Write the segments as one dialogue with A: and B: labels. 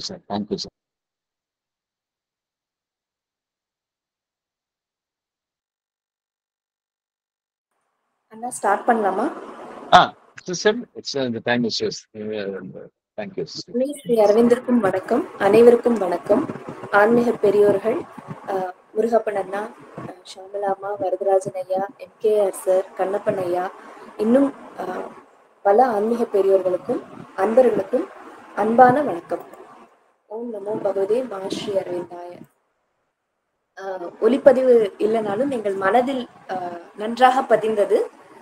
A: Thank you sir thank you sir
B: அண்ணா start பண்ணலாமா
A: ah sister it's the time is yours thank you sister
B: அன்னை ஸ்ரீ அரவிந்தருக்கும் வணக்கம் அனைவருக்கும் வணக்கம் ஆன்மீக பெரியோர்கள் அஹ், முருகப்பன் அண்ணா அஹ், ஷாமலாமா வரதராஜன் ஐயா எம்கேஆர் சார் கண்ணப்பன் ஐயா இன்னும் அஹ், பல ஆன்மீக பெரியோர்களுக்கும் அன்பர்களுக்கும் அன்பான வணக்கம் ஓம் நமோ பகவதே மகாஸ்ரீ அரவிந்தாய அஹ், ஒலிப்பதிவு இல்லைனாலும் எங்கள் மனதில் அஹ், நன்றாக பதிந்தது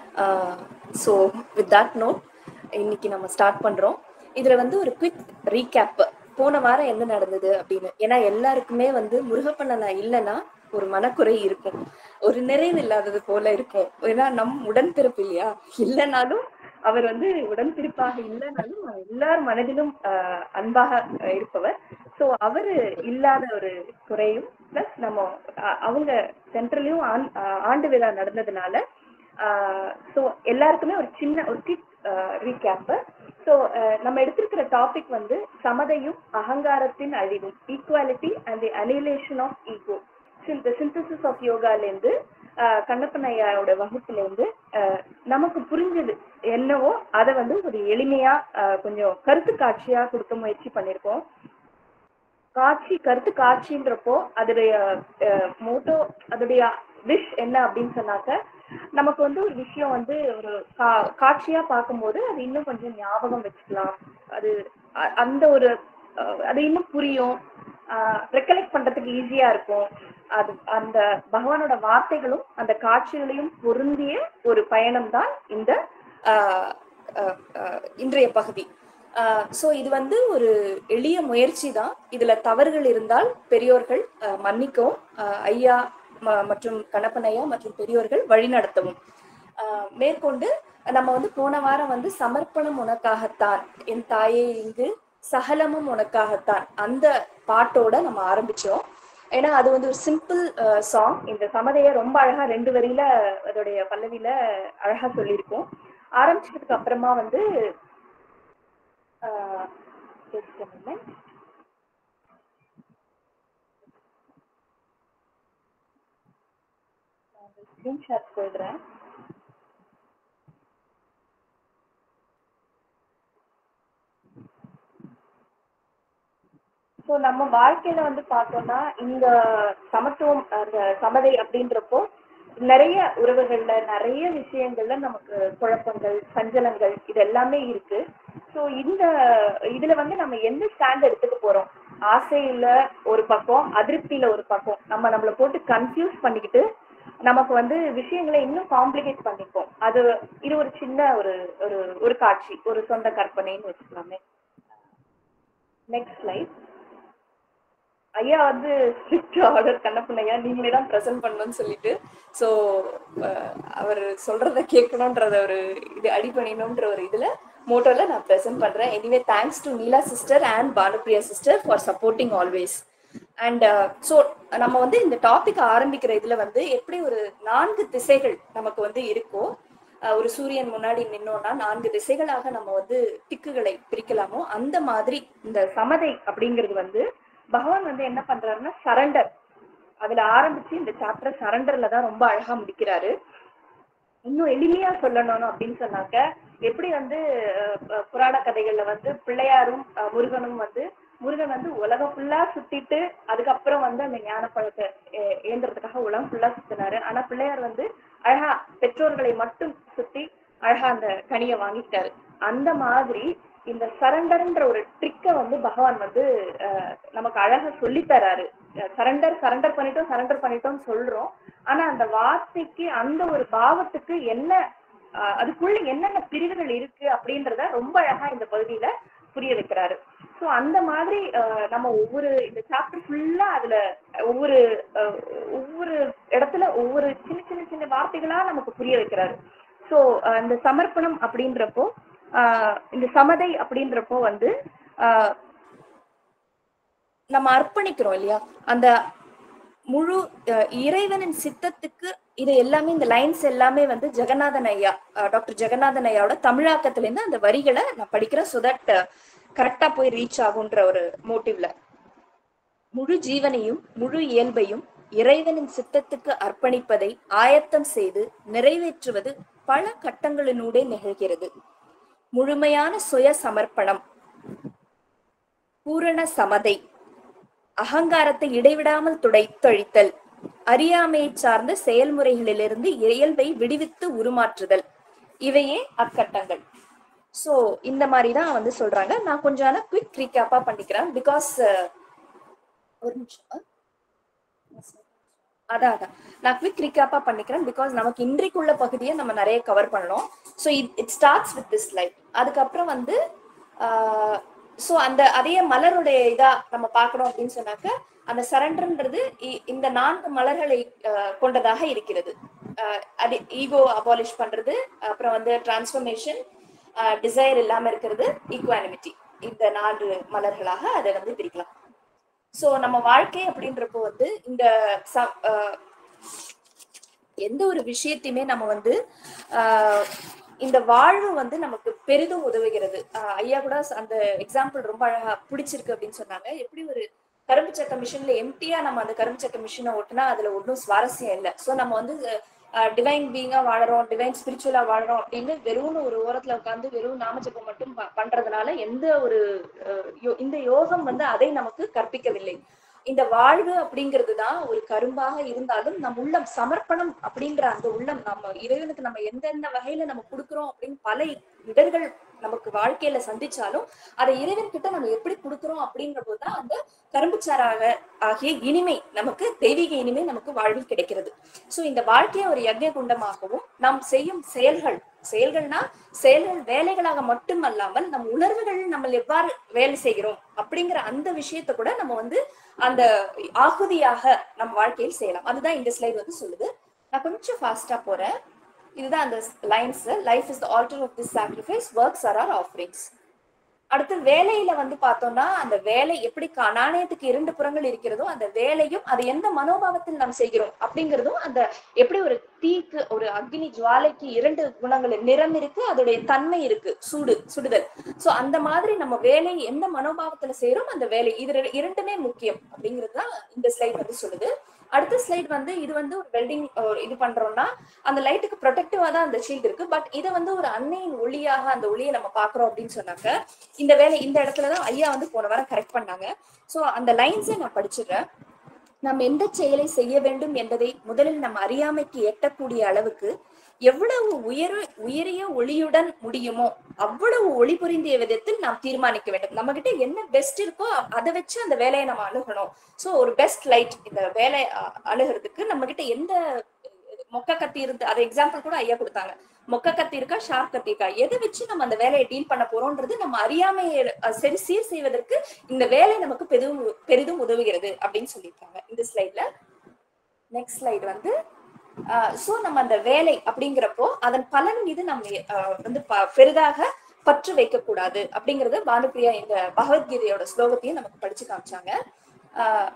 B: ஸோ வித் தட் நோட் இன்னைக்கு நம்ம ஸ்டார்ட் பண்றோம் இதுல வந்து ஒரு குவிக் ரீகேப் போன வாரம் என்ன நடந்தது அப்படின்னு ஏன்னா எல்லாருக்குமே வந்து முருகப்பன் அண்ணா இல்லைன்னா ஒரு மனக்குறை இருக்கும் ஒரு நிறைவு இல்லாதது போல இருக்கும் ஏன்னா நம் உடன்பிறப்பு இல்லையா இல்லைனாலும் அவர் வந்து உடன்பிறப்பாக இல்லைனாலும் எல்லார் மனதிலும் ஆஹ், அன்பாக அஹ், இருப்பவர் ஸோ அவரு இல்லாத ஒரு குறையும் பிளஸ் நம்ம அ- அவங்க சென்ட்ரலையும் ஆண்டு விழா நடந்ததுனால ஸோ எல்லாருக்குமே ஒரு சின்ன ஒரு கிட் ரீகேப் ஸோ நம்ம எடுத்திருக்கிற டாபிக் வந்து சமதையும் அகங்காரத்தின் அழிவும் equality and the annihilation of ego இந்த சிந்தசிஸ் ஆஃப் யோகாலேருந்து கண்ணப்பன் ஐயாவோட வகுப்புலேருந்து அஹ், நமக்கு புரிஞ்சது என்னவோ அதை வந்து ஒரு எளிமையா அஹ், கொஞ்சம் கருத்து காட்சியா கொடுக்க முயற்சி பண்ணியிருக்கோம் காட்சி கருத்து காட்சின்றப்போ அதோடைய மோட்டோ அதோடைய விஷ் என்ன அப்படின்னு சொன்னாக்க நமக்கு வந்து ஒரு விஷயம் வந்து ஒரு கா காட்சியா பார்க்கும்போது அது இன்னும் கொஞ்சம் ஞாபகம் வச்சுக்கலாம் அது அ- அந்த ஒரு அஹ், அது இன்னும் புரியும் ரெக்கலெக்ட் பண்றதுக்கு ஈஸியா இருக்கும் அது அந்த பகவானோட வார்த்தைகளும் அந்த காட்சிகளையும் பொருந்திய ஒரு பயணம் தான் இந்த ஆஹ், ஆஹ், ஆஹ், இன்றைய பகுதி ஸோ இது வந்து ஒரு எளிய முயற்சி தான் இதுல தவறுகள் இருந்தால் பெரியோர்கள் ஆஹ், மன்னிக்கவும் ஆஹ், ஐயா ம- மற்றும் கணப்பன் ஐயா மற்றும் பெரியோர்கள் வழிநடத்தவும் ஆஹ், மேற்கொண்டு நம்ம வந்து போன வாரம் வந்து சமர்ப்பணம் உனக்காகத்தான் என் தாயே இங்கு சகலமும் உனக்காகத்தான் அந்த பாட்டோட நம்ம ஆரம்பிச்சோம் ஏன்னா அது வந்து ஒரு சிம்பிள் சாங் இந்த சமதைய ரொம்ப அழகா ரெண்டு வரியில அதோடைய பல்லவியில அழகா சொல்லியிருக்கோம் ஆரம்பிச்சதுக்கு அப்புறமா வந்து ஆஹ், just a moment. நான் ஸ்கிரீன்ஷாட் போயிடுறேன் ஸோ நம்ம வாழ்க்கையில வந்து பார்த்தோம்னா இந்த சமத்துவம் அந்த சமதை அப்படின்றப்போ நிறைய உறவுகள்ல நிறைய விஷயங்கள்ல நமக்கு குழப்பங்கள் சஞ்சலங்கள் இது எல்லாமே இருக்கு ஸோ இந்த இதுல வந்து நம்ம எந்த ஸ்டாண்ட் எடுத்துக்க போறோம் ஆசையில ஒரு பக்கம் அதிருப்தியில ஒரு பக்கம் நம்ம நம்மளை போட்டு கன்ஃபியூஸ் பண்ணிக்கிட்டு நமக்கு வந்து விஷயங்களை இன்னும் காம்ப்ளிகேட் பண்ணிப்போம் அது இது ஒரு சின்ன ஒரு ஒரு ஒரு காட்சி ஒரு சொந்த கற்பனைன்னு வச்சுக்கலாமே நெக்ஸ்ட் ஸ்லைட் ஐயா வந்து ஸ்ட்ரிக்ட் ஆர்டர் கண்ணப்பன் ஐயா நீங்களே தான் ப்ரெசென்ட் பண்ணணும்னு சொல்லிட்டு ஸோ அவர் சொல்றத கேட்கணுன்றத ஒரு இது அடி பண்ணிடணுன்ற ஒரு இதுல மோட்டோல நான் ப்ரெசென்ட் பண்றேன் anyway thanks to Neela sister and Bhanupriya sister for supporting always and so நம்ம வந்து இந்த டாபிக் ஆரம்பிக்கிற இதுல வந்து எப்படி ஒரு நான்கு திசைகள் நமக்கு வந்து இருக்கோ அஹ் ஒரு சூரியன் முன்னாடி நின்னோம்னா நான்கு திசைகளாக நம்ம வந்து திக்குகளை பிரிக்கலாமோ அந்த மாதிரி இந்த சமதை அப்படிங்கிறது வந்து பகவான் வந்து என்ன பண்றாருன்னா சரண்டர் அதுல ஆரம்பிச்சு இந்த சாப்டர் சரண்டர்ல தான் ரொம்ப அழகா முடிக்கிறாரு இன்னும் எளிமையா சொல்லணும் அப்படின்னு சொன்னாக்க எப்படி வந்து அஹ், அஹ், புராண கதைகள்ல வந்து பிள்ளையாரும் அஹ், முருகனும் வந்து முருகன் வந்து உலகம் ஃபுல்லா சுத்திட்டு அதுக்கப்புறம் வந்து அந்த ஞான பழத்தை ஏ- ஏந்துறதுக்காக உலகம் ஃபுல்லா சுத்தினாரு ஆனா பிள்ளையார் வந்து அழகா பெற்றோர்களை மட்டும் சுத்தி அழகா அந்த கனியை வாங்கிட்டாரு அந்த மாதிரி இந்த சரண்டர்ன்ற ஒரு ட்ரிக்கை வந்து பகவான் வந்து அஹ், நமக்கு அழகா சொல்லி தராரு சரண்டர் சரண்டர் பண்ணிட்டோம் சரண்டர் பண்ணிட்டோம் சொல்றோம் ஆனா அந்த வார்த்தைக்கு அந்த ஒரு பாவத்துக்கு என்ன அஹ், அதுக்குள்ள என்னென்ன பிரிவுகள் இருக்கு அப்படின்றத ரொம்ப அழகா இந்த பகுதியில புரிய வைக்கிறாரு ஸோ அந்த மாதிரி அஹ், நம்ம ஒவ்வொரு இந்த சாப்டர் ஃபுல்லா அதுல ஒவ்வொரு அஹ், ஒவ்வொரு இடத்துல ஒவ்வொரு சின்ன சின்ன சின்ன வார்த்தைகளா நமக்கு புரிய வைக்கிறாரு ஸோ இந்த சமர்ப்பணம் அப்படின்றப்போ ஆஹ் இந்த சமதை அப்படின்றப்போ வந்து ஆஹ் நம்ம அர்ப்பணிக்கிறோம் இல்லையா அந்த முழு அஹ், இறைவனின் சித்தத்துக்கு இது எல்லாமே இந்த லைன்ஸ் எல்லாமே வந்து ஜெகநாதன் ஐயா டாக்டர் ஜெகநாதன் ஐயாவோட தமிழாக்கத்துல இருந்து அந்த வரிகளை நான் படிக்கிறேன் ஸோ தட் கரெக்டா போய் ரீச் ஆகுன்ற ஒரு மோட்டிவ்ல முழு ஜீவனையும் முழு இயல்பையும் இறைவனின் சித்தத்துக்கு அர்ப்பணிப்பதை ஆயத்தம் செய்து நிறைவேற்றுவது பல கட்டங்களினூடே நிகழ்கிறது முழுமையான சுய சமர்ப்பணம் பூரண சமதை அகங்காரத்தை இடைவிடாமல் துடைத்தழித்தல் அறியாமையை சார்ந்த செயல்முறைகளிலிருந்து இயல்பை விடுவித்து உருமாற்றுதல் இவையே அக்கட்டங்கள் சோ இந்த மாதிரி தான் வந்து சொல்றாங்க நான் கொஞ்சம் குவிக் ரீகேப்பா பண்ணிக்கிறேன் பிகாஸ் ஒரு நிமிஷம் அதான் அதான் நான் குவிக் ரீகேப்பா பண்ணிக்கிறேன் பிகாஸ் நமக்கு இன்றைக்குள்ள பகுதியை நம்ம நிறைய கவர் பண்ணணும் so it starts with this light அதுக்கப்புறம் வந்து ஸோ அந்த அதே மலருடைய இதா நம்ம பார்க்கணும் அப்படின்னு சொன்னாக்க அந்த சரண்டர்ன்றது இந்த நான்கு மலர்களை கொண்டதாக இருக்கிறது அது ஈகோ அபாலிஷ் பண்றது அப்புறம் வந்து டிரான்ஸ்ஃபர்மேஷன் டிசைர் இல்லாம இருக்கிறது ஈக்குவானிமிட்டி இந்த நான்கு மலர்களாக அதை வந்து பிரிக்கலாம் சோ நம்ம வாழ்க்கை அப்படின்றப்போ வந்து இந்த எந்த ஒரு விஷயத்தையுமே நம்ம வந்து இந்த வாழ்வு வந்து நமக்கு பெரிதும் உதவுகிறது ஐயா கூட அந்த எக்ஸாம்பிள் ரொம்ப அழகா பிடிச்சிருக்கு அப்படின்னு சொன்னாங்க எப்படி ஒரு கரும்பு சக்க மிஷின்ல எம்டியா நம்ம அந்த கரும்பு சக்க மிஷினை ஓட்டுனா அதுல ஒன்றும் சுவாரஸ்யம் இல்லை ஸோ நம்ம வந்து டிவைன் பீங்கா வாழறோம் டிவைன் ஸ்பிரிச்சுவலா வாழறோம் அப்படின்னு வெறும் ஒரு ஓரத்துல உட்காந்து வெறும் நாமஜபம் மட்டும் பண்றதுனால எந்த ஒரு இந்த யோகம் வந்து அதை நமக்கு கற்பிக்கவில்லை இந்த வாழ்வு அப்படிங்கிறது தான் ஒரு கரும்பாக இருந்தாலும் நம் உள்ளம் சமர்ப்பணம் அப்படின்ற அந்த உள்ளம் நம்ம இறைவனுக்கு நம்ம எந்தெந்த வகையில நம்ம கொடுக்குறோம் அப்படின்னு பல இடர்கள் நமக்கு வாழ்க்கையில சந்திச்சாலும் அதை இறைவன் கிட்ட நம்ம எப்படி கொடுக்குறோம் அப்படின்ற போதுதான் அந்த கரும்புச்சாராக ஆகிய இனிமை நமக்கு தெய்வீக இனிமை நமக்கு வாழ்வில் கிடைக்கிறது சோ இந்த வாழ்க்கையை ஒரு யஜ்ய குண்டமாகவும் நாம் செய்யும் செயல்கள் செயல்கள்னா செயல்கள் வேலைகளாக மட்டுமல்லாமல் நம் உணர்வுகள் நம்ம எவ்வாறு வேலை செய்கிறோம் அப்படிங்கிற அந்த விஷயத்த கூட நம்ம வந்து அந்த ஆகுதியாக நம் வாழ்க்கையில் செய்யலாம் அதுதான் இந்த ஸ்லைட் வந்து சொல்லுது நான் கொஞ்சம் ஃபாஸ்டா போறேன் இதுதான் அந்த lines life is the altar of this sacrifice works or or offerings அடுத்து வேலையில வந்து பார்த்தோம்னா அந்த வேலை எப்படி நாணயத்துக்கு இரண்டு புறங்கள் இருக்கிறதோ அந்த வேலையும் அது எந்த மனோபாவத்தில் நாம் செய்கிறோம் அப்படிங்கிறதும் அந்த எப்படி ஒரு தீக்கு ஒரு அக்னி ஜுவாலைக்கு இரண்டு குணங்கள் நிறம் இருக்கு அதோடைய தன்மை இருக்கு சூடு சுடுதல் சோ அந்த மாதிரி நம்ம வேலை எந்த மனோபாவத்துல செய்யறோம் அந்த வேலை இது இரண்டுமே முக்கியம் அப்படிங்கிறது தான் இந்த ஸ்லைட் வந்து சொல்லுது அடுத்த ஸ்லைட் வந்து இது வந்து ஒரு வெல்டிங் இது பண்றோம்னா அந்த லைட்டுக்கு ப்ரொடெக்டிவா தான் அந்த ஷீல்ட் இருக்கு பட் இதை வந்து ஒரு அன்னையின் ஒளியாக அந்த ஒளியை நம்ம பாக்குறோம் அப்படின்னு சொன்னாக்க இந்த வேலை இந்த இடத்துலதான் ஐயா வந்து போன வாரம் கரெக்ட் பண்ணாங்க சோ அந்த லைன்ஸை நான் படிச்சிடுறேன் நாம் எந்த செயலை செய்ய வேண்டும் என்பதை முதலில் நம் அறியாமைக்கு எட்டக்கூடிய அளவுக்கு எவ்வளவு உயர உயரிய ஒளியுடன் முடியுமோ அவ்வளவு ஒளி புரிந்திய விதத்தில் நாம் தீர்மானிக்க வேண்டும் நம்ம கிட்ட என்ன பெஸ்ட் இருக்கோ அதை வச்சு அந்த வேலையை நம்ம அணுகணும் சோ ஒரு பெஸ்ட் லைட் இந்த வேலை அணுகிறதுக்கு நம்ம கிட்ட எந்த மொக்க கத்தி இருந்து அது எக்ஸாம்பிள் கூட ஐயா கொடுத்தாங்க மொக்க கத்தி இருக்கா ஷார்ப் கத்தி இருக்கா எதை வச்சு நம்ம அந்த வேலையை டீல் பண்ண போறோம்ன்றது நம்ம அறியாமையை சரி சீர் செய்வதற்கு இந்த வேலை நமக்கு பெரிதும் பெரிதும் உதவுகிறது அப்படின்னு சொல்லியிருக்காங்க இந்த ஸ்லைட்ல நெக்ஸ்ட் ஸ்லைடு வந்து சோ நம்ம அந்த வேலை அப்படிங்கிறப்போ அதன் பலன் மீது நம்ம வந்து பெரிதாக பற்று வைக்க கூடாது அப்படிங்கறது பானுப்பிரியா இந்த பகவத்கீதையோட ஸ்லோகத்தையும் நமக்கு படிச்சு காமிச்சாங்க ஆஹ்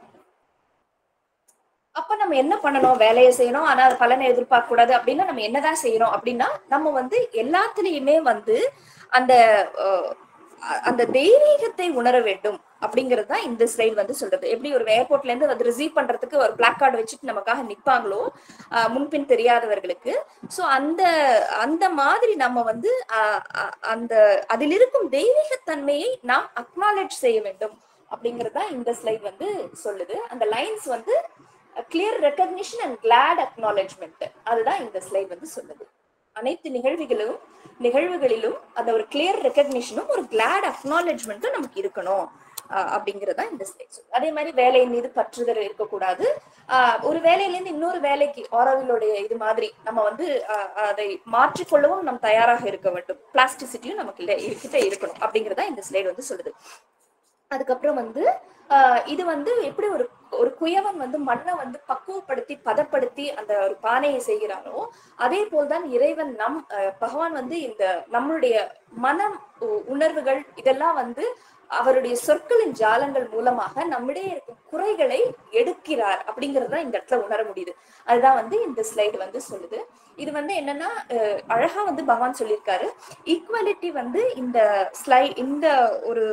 B: அப்ப நம்ம என்ன பண்ணணும் வேலையை செய்யணும் ஆனா அது பலனை எதிர்பார்க்க கூடாது அப்படின்னா நம்ம என்னதான் செய்யணும் அப்படின்னா நம்ம வந்து எல்லாத்துலயுமே வந்து அந்த அந்த தெய்வீகத்தை உணர வேண்டும் அப்படிங்கிறது தான் இந்த ஸ்லைட் வந்து சொல்றது எப்படி ஒரு ஏர்போர்ட்ல இருந்து வந்து ரிசீவ் பண்றதுக்கு ஒரு பிளாக் கார்டு வச்சுட்டு நமக்காக நிப்பாங்களோ முன்பின் தெரியாதவர்களுக்கு சோ அந்த அந்த மாதிரி நம்ம வந்து அந்த அதில் இருக்கும் தெய்வீகத்தன்மையை நாம் அக்னாலேஜ் செய்ய வேண்டும் அப்படிங்கிறது தான் இந்த ஸ்லைட் வந்து சொல்லுது அந்த லைன்ஸ் வந்து clear recognition and glad acknowledgement அதுதான் இந்த ஸ்லைட் வந்து சொல்லுது அனைத்து நிகழ்வுகளும் நிகழ்வுகளிலும் அந்த ஒரு கிளியர் ரெக்கக்னிஷனும் ஒரு கிளாட் அக்னாலேஜ்மெண்ட்டும் நமக்கு இருக்கணும் அப்படிங்கறதா இந்த ஸ்லைட் சொல்லு அதே மாதிரி வேலையின் மீது பற்றுதல் இருக்கக்கூடாது ஆஹ் ஒரு வேலையிலேருந்து இன்னொரு வேலைக்கு ஆரோவிலுடைய இது மாதிரி நம்ம வந்து அதை மாற்றிக்கொள்ளவும் நம் தயாராக இருக்க வேண்டும் பிளாஸ்டிசிட்டியும் நமக்கு கிட்ட இருக்கணும் அப்படிங்கறதா இந்த ஸ்லைட் வந்து சொல்லுது அதுக்கப்புறம் வந்து ஆஹ் இது வந்து எப்படி ஒரு ஒரு குயவன் வந்து மண்ணை வந்து பக்குவப்படுத்தி பதப்படுத்தி அந்த ஒரு பானையை செய்கிறானோ அதே போல்தான் இறைவன் நம் பகவான் வந்து இந்த நம்மளுடைய மனம் உணர்வுகள் இதெல்லாம் வந்து அவருடைய சொற்களின் ஜாலங்கள் மூலமாக நம்மிடையே இருக்கும் குறைகளை எடுக்கிறார் அப்படிங்கிறது தான் இந்த இடத்துல உணர முடியுது அதுதான் வந்து இந்த ஸ்லைடு வந்து சொல்லுது இது வந்து என்னன்னா அஹ், அழகா வந்து பகவான் சொல்லியிருக்காரு ஈக்குவாலிட்டி வந்து இந்த ஸ்லை இந்த ஒரு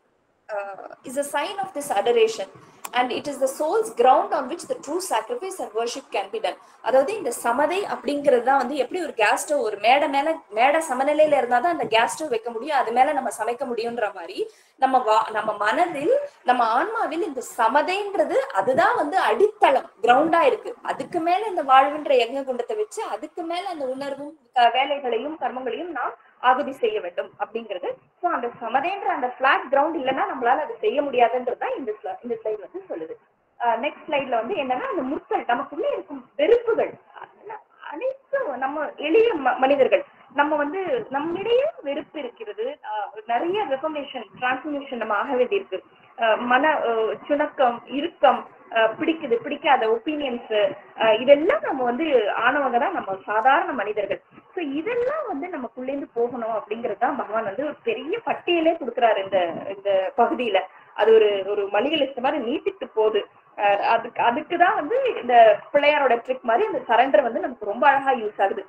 B: is a sign of this adoration and it is the soul's ground on which the true sacrifice and worship can be done அதாவது இந்த சமதை அப்படிங்கிறது தான் வந்து எப்படி ஒரு கேஸ் ஸ்டவ் ஒரு மேடை மேல மேடை சமநிலையில இருந்தா தான் அந்த கேஸ் ஸ்டவ் வைக்க முடியும் அது மேல நம்ம சமைக்க முடியுன்ற மாதிரி நம்ம வா நம்ம மனதில் நம்ம ஆன்மாவில் இந்த சமதைன்றது அதுதான் வந்து அடித்தளம் கிரவுண்டா இருக்கு அதுக்கு மேல இந்த வாழ்வுன்ற யஜ்ஞ குண்டத்தை வச்சு அதுக்கு மேல அந்த உணர்வும் க- வேலைகளையும் கர்மங்களையும் நாம் ஆகுதி செய்ய வேண்டும் அப்படிங்கிறது சோ அந்த சமதைன்ற அந்த பிளாட் கிரவுண்ட் இல்லைன்னா நம்மளால அது செய்ய முடியாதுன்றது தான் இந்த sli- இந்த ஸ்லைட் வந்து சொல்லுது நெக்ஸ்ட் ஸ்லைட்ல வந்து என்னன்னா அந்த முற்கள் நமக்குள்ள இருக்கும் வெறுப்புகள் அதெல்லாம் அனைத்து நம்ம எளிய ம- மனிதர்கள் நம்ம வந்து நம்மிடையே வெறுப்பு இருக்கிறது ஆஹ் நிறைய ரெஃபர்மேஷன் டிரான்ஸ்ஃபர்மேஷன் நம்ம ஆக வேண்டியிருக்கு ஆஹ் மன ஆஹ் சுணக்கம் இறுக்கம் ஆஹ் பிடிக்குது பிடிக்காத ஒப்பீனியன்ஸ் இதெல்லாம் நம்ம வந்து ஆனவங்க தான் நம்ம சாதாரண மனிதர்கள் ஸோ இதெல்லாம் வந்து நமக்குள்ளேருந்து போகணும் அப்படிங்கிறது தான் பகவான் வந்து ஒரு பெரிய பட்டியலே கொடுக்குறாரு இந்த இந்த பகுதியில அது ஒரு ஒரு மளிகை லிஸ்ட் மாதிரி நீட்டிட்டு போகுது அஹ் அதுக்கு அதுக்கு தான் வந்து இந்த பிள்ளையாரோட ட்ரிக் மாதிரி இந்த சரண்டர் வந்து நமக்கு ரொம்ப அழகா யூஸ் ஆகுது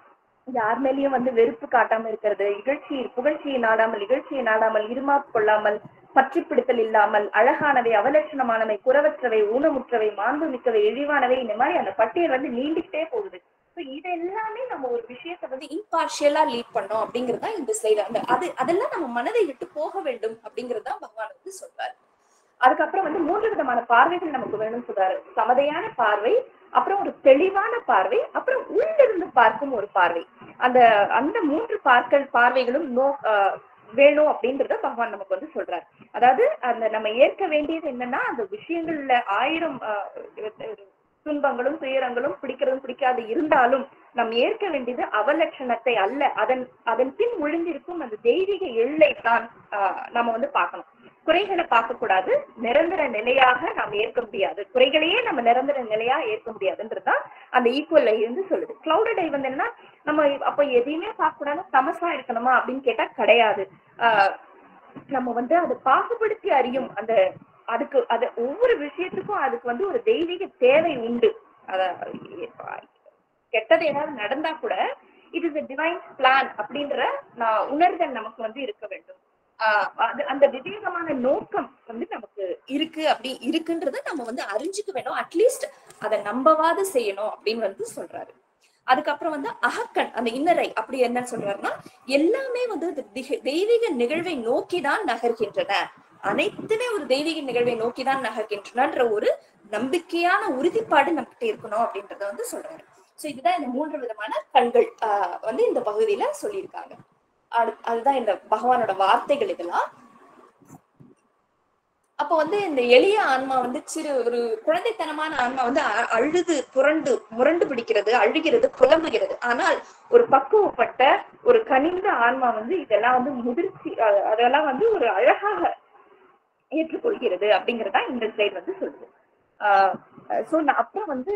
B: யார் மேலயும் வந்து வெறுப்பு காட்டாம இருக்கிறது இகழ்ச்சி புகழ்ச்சியை நாடாமல் இகழ்ச்சியை நாடாமல் இருமாப்பு கொள்ளாமல் பற்றி பிடித்தல் இல்லாமல் அழகானவை அவலட்சணமானவை குறவற்றவை ஊனமுற்றவை மாண்பு மிக்கவை இழிவானவை இந்த மாதிரி அந்த பட்டியல் வந்து நீண்டிக்கிட்டே போகுது ஸோ இது எல்லாமே நம்ம ஒரு விஷயத்தை வந்து இம்பார்ஷியலா லீட் பண்ணோம் அப்படிங்கிறது தான் இந்த ஸ்லைடு அந்த அது அதெல்லாம் நம்ம மனதை விட்டு போக வேண்டும் அப்படிங்கிறது தான் பகவான் வந்து சொல்றாரு அதுக்கப்புறம் வந்து மூன்று விதமான பார்வைகள் நமக்கு வேணும்னு சொல்றாரு சமதையான பார்வை அப்புறம் ஒரு தெளிவான பார்வை அப்புறம் உள்ளிருந்து பார்க்கும் ஒரு பார்வை அந்த அந்த மூன்று பார்க்கல் பார்வைகளும் நோ ஆஹ் வேணும் அப்படின்றத பகவான் நமக்கு வந்து சொல்றாரு அதாவது அந்த நம்ம ஏற்க வேண்டியது என்னன்னா அந்த விஷயங்கள்ல ஆயிரம் ஆஹ் துன்பங்களும் துயரங்களும் பிடிக்கிறதும் பிடிக்காது இருந்தாலும் நாம் ஏற்க வேண்டியது அவலட்சணத்தை அல்ல அதன் அதன் பின் ஒளிந்திருக்கும் அந்த தெய்வீக எல்லை தான் ஆஹ் நம்ம வந்து பார்க்கணும் குறைகளை பார்க்க கூடாது நிரந்தர நிலையாக நாம் ஏற்க முடியாது குறைகளையே நம்ம நிரந்தர நிலையா ஏற்க முடியாதுன்றதுதான் அந்த ஈக்குவல் இருந்து சொல்லுது கிளவுடட் ஐ வந்து என்ன நம்ம அப்ப எதையுமே பார்க்க கூடாது தமசா இருக்கணுமா அப்படின்னு கேட்டா கிடையாது ஆஹ் நம்ம வந்து அதை பாகுபடுத்தி அறியும் அந்த அதுக்கு அது ஒவ்வொரு விஷயத்துக்கும் அதுக்கு வந்து ஒரு தெய்வீக தேவை உண்டு அத கெட்டது ஏதாவது நடந்தா கூட இட் இஸ் டிவைன் பிளான் அப்படின்ற நான் உணர்தல் நமக்கு வந்து இருக்க வேண்டும் ஆஹ் அது அந்த விவேகமான நோக்கம் வந்து நமக்கு இருக்கு அப்படி இருக்குன்றத நம்ம வந்து அறிஞ்சுக்க வேணும் அட்லீஸ்ட் அதை நம்பவாது செய்யணும் அப்படின்னு வந்து சொல்றாரு அதுக்கப்புறம் வந்து அகக்கண் அந்த இன்னரை அப்படி என்ன சொல்றாருன்னா எல்லாமே வந்து அது திக- தெய்வீக நிகழ்வை நோக்கிதான் நகர்கின்றன அனைத்துமே ஒரு தெய்வீக நிகழ்வை நோக்கிதான் நகர்கின்றனன்ற ஒரு நம்பிக்கையான உறுதிப்பாடு நம்மகிட்ட இருக்கணும் அப்படின்றத வந்து சொல்றாரு சோ இதுதான் இந்த மூன்று விதமான கண்கள் ஆஹ் வந்து இந்த பகுதியில சொல்லியிருக்காங்க அது- அதுதான் இந்த பகவானோட வார்த்தைகள் இதெல்லாம் அப்ப வந்து இந்த எளிய ஆன்மா வந்து சிறு ஒரு குழந்தைத்தனமான ஆன்மா வந்து அ- அழுது புரண்டு முரண்டு பிடிக்கிறது அழுகிறது புலம்புகிறது ஆனால் ஒரு பக்குவப்பட்ட ஒரு கனிந்த ஆன்மா வந்து இதெல்லாம் வந்து முதிர்ச்சி அ- அதெல்லாம் வந்து ஒரு அழகாக ஏற்றுக்கொள்கிறது அப்படிங்கறதா இந்த ஸ்லைட் வந்து சொல்லுது ஆஹ் சோ அப்புறம் வந்து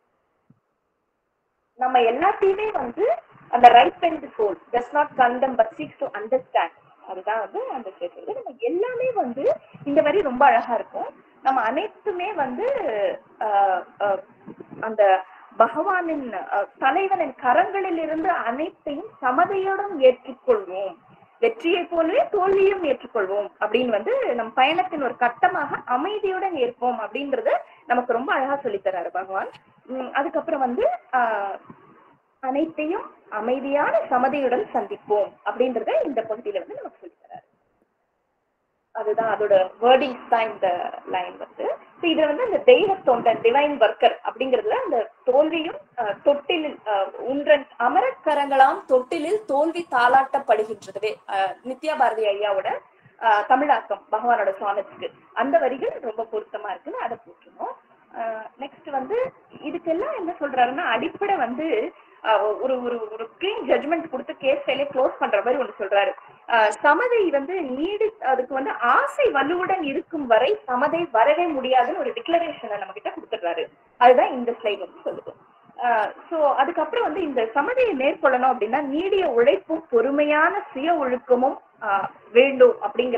B: நம்ம எல்லாத்தையுமே வந்து அந்த right and soul does not condemn but seeks to understand அதுதான் வந்து அந்த ஸ்டேட் நம்ம எல்லாமே வந்து இந்த வரி ரொம்ப அழகா இருக்கும் நம்ம அனைத்துமே வந்து ஆஹ் ஆஹ் அந்த பகவானின் ஆஹ் தலைவனின் கரங்களில் இருந்து அனைத்தையும் சமதையுடன் ஏற்றுக்கொள்வோம் வெற்றியை போலவே தோல்வியும் ஏற்றுக்கொள்வோம் அப்படின்னு வந்து நம் பயணத்தின் ஒரு கட்டமாக அமைதியுடன் ஏற்போம் அப்படின்றது நமக்கு ரொம்ப அழகா சொல்லித் தர்றாரு பகவான் உம் அதுக்கப்புறம் வந்து ஆஹ் அனைத்தையும் அமைதியான சமதியுடன் சந்திப்போம் அப்படின்றத இந்த பகுதியில வந்து நமக்கு சொல்லித் தராரு அதுதான் அதோட வேர்டிங்ஸ் தான் இந்த லைன் வந்து So இதுல வந்து அந்த தெய்வ தொண்டன் டிவைன் ஒர்க்கர் அப்படிங்கிறதுல அந்த தோல்வியும் அஹ், தொட்டிலில் அஹ், உன்றன் அமரக்கரங்களாம் தொட்டிலில் தோல்வி தாளாட்டப்படுகின்றதுவே அஹ், நித்யா பாரதி ஐயாவோட அஹ், தமிழாக்கம் பகவானோட சுவாமிக்கு அந்த வரிகள் ரொம்ப பொருத்தமா இருக்குன்னு அதை போட்டுருணும் நெக்ஸ்ட் வந்து இதுக்கெல்லாம் என்ன சொல்றாருன்னா அடிப்படை வந்து அஹ், ஒரு ஒரு ஒரு கிளீன் ஜட்மெண்ட் கொடுத்து கேஸ் ஃபைலே க்ளோஸ் பண்ற மாதிரி ஒன்று சொல்றாரு அஹ், சமதை வந்து நீடி அதுக்கு வந்து ஆசை வலுவுடன் இருக்கும் வரை சமதை வரவே முடியாதுன்னு ஒரு டிக்ளரேஷனை நம்ம கிட்ட கொடுத்துடுறாரு அதுதான் இந்த ஸ்லைட் வந்து சொல்லுது ஸோ அதுக்கப்புறம் வந்து இந்த சமதையை மேற்கொள்ளணும் அப்படின்னா நீடிய உழைப்பும் பொறுமையான சுய ஒழுக்கமும் ஆஹ் வேண்டும் அப்படிங்கிறத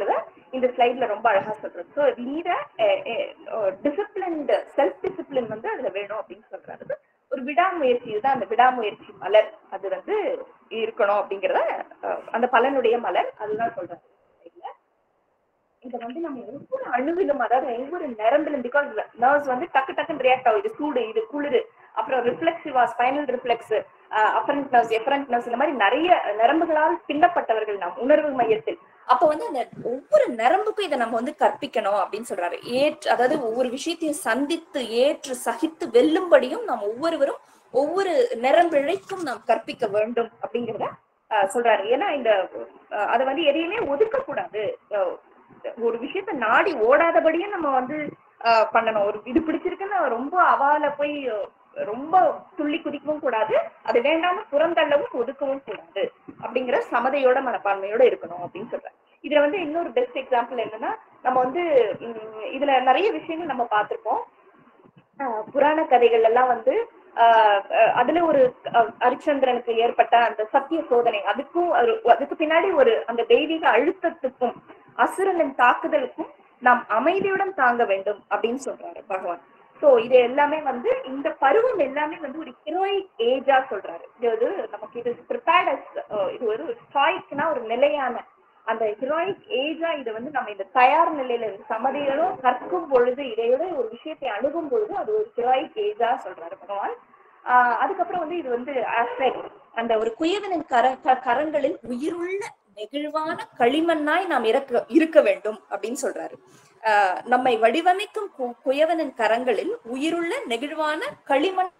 C: இந்த ஸ்லைட்ல ரொம்ப அழகா சொல்றது so lead disciplined self discipline வந்து அதுல வேணும் அப்படின்னு சொல்றாரு ஒரு விடாமுயற்சி இதுதான் அந்த விடாமுயற்சி மலர் அது வந்து இருக்கணும் அப்படிங்கிறத அஹ், அந்த பலனுடைய மலர் அதுதான் சொல்றாரு slide ல. இத வந்து நம்ம ஒவ்வொரு அணுவிலும் அதாவது ஒவ்வொரு நரம்பிலும் பிகாஸ் நர்வ்ஸ் வந்து டக்கு டக்குன்னு ரியாக்ட் ஆகும் இது சூடு இது குளிர் அப்புறம் ரிஃப்ளெக்சிவா spinal reflex afferent nerves efferent nerves இந்த மாதிரி நிறைய நரம்புகளால் பின்னப்பட்டவர்கள் நாம் உணர்வு மையத்தில்
B: அப்ப வந்து அந்த ஒவ்வொரு நரம்புக்கும் இதை நம்ம வந்து கற்பிக்கணும் அப்படின்னு சொல்றாரு ஏற்று அதாவது ஒவ்வொரு விஷயத்தையும் சந்தித்து ஏற்று சகித்து வெல்லும்படியும் நாம் ஒவ்வொருவரும் ஒவ்வொரு நரம்பிழைக்கும் நாம் கற்பிக்க வேண்டும்
C: அப்படிங்கிறத அஹ், சொல்றாரு ஏன்னா இந்த அஹ், அதை வந்து எதையுமே ஒதுக்க கூடாது அஹ், ஒரு விஷயத்த நாடி ஓடாதபடியும் நம்ம வந்து அஹ், பண்ணணும் ஒரு இது பிடிச்சிருக்குன்னு ரொம்ப அவால போய் அஹ், ரொம்ப துள்ளி குதிக்கவும் கூடாது அது வேண்டாம புறந்தள்ளவும் ஒதுக்கவும் கூடாது அப்படிங்கிற சமதையோட மனப்பான்மையோட இருக்கணும் அப்படின்னு சொல்றாரு இதுல வந்து இன்னொரு பெஸ்ட் எக்ஸாம்பிள் என்னன்னா நம்ம வந்து உம், இதுல நிறைய விஷயங்கள் நம்ம பார்த்திருப்போம் ஆஹ் புராண கதைகள் எல்லாம் வந்து ஆஹ் அஹ் அதுல ஒரு அஹ் ஹரிச்சந்திரனுக்கு ஏற்பட்ட அந்த சத்திய சோதனை அதுக்கும் ஒரு அதுக்கு பின்னாடி ஒரு அந்த தெய்வீக அழுத்தத்துக்கும் அசுரனின் தாக்குதலுக்கும் நாம் அமைதியுடன் தாங்க வேண்டும் அப்படின்னு சொல்றாரு பகவான் சோ இது எல்லாமே வந்து இந்த பருவம் எல்லாமே வந்து ஒரு ஹீரோயிக் ஏஜா சொல்றாரு இது வந்து நமக்கு இது ப்ரிப்பேர்ட் இது ஒரு ஸ்டாய்க்னா ஒரு நிலையான அந்த ஹீரோயிக் ஏஜா இதை வந்து நம்ம இந்த தயார் நிலையில சமதிகளும் கற்கும் பொழுது இதையோட ஒரு விஷயத்தை அணுகும் பொழுது அது ஒரு ஹீரோயிக் ஏஜா சொல்றாரு பகவான் ஆஹ் அதுக்கப்புறம் வந்து இது வந்து ஆஸ்பெக்ட்
B: அந்த ஒரு குயவனின் கர க- கரங்களில் உயிருள்ள நெகிழ்வான களிமண்ணாய் நாம் இறக்க இருக்க வேண்டும் அப்படின்னு சொல்றாரு ஆஹ் நம்மை வடிவமைக்கும் கு- குயவனின் கரங்களில் உயிருள்ள நெகிழ்வான களிமண்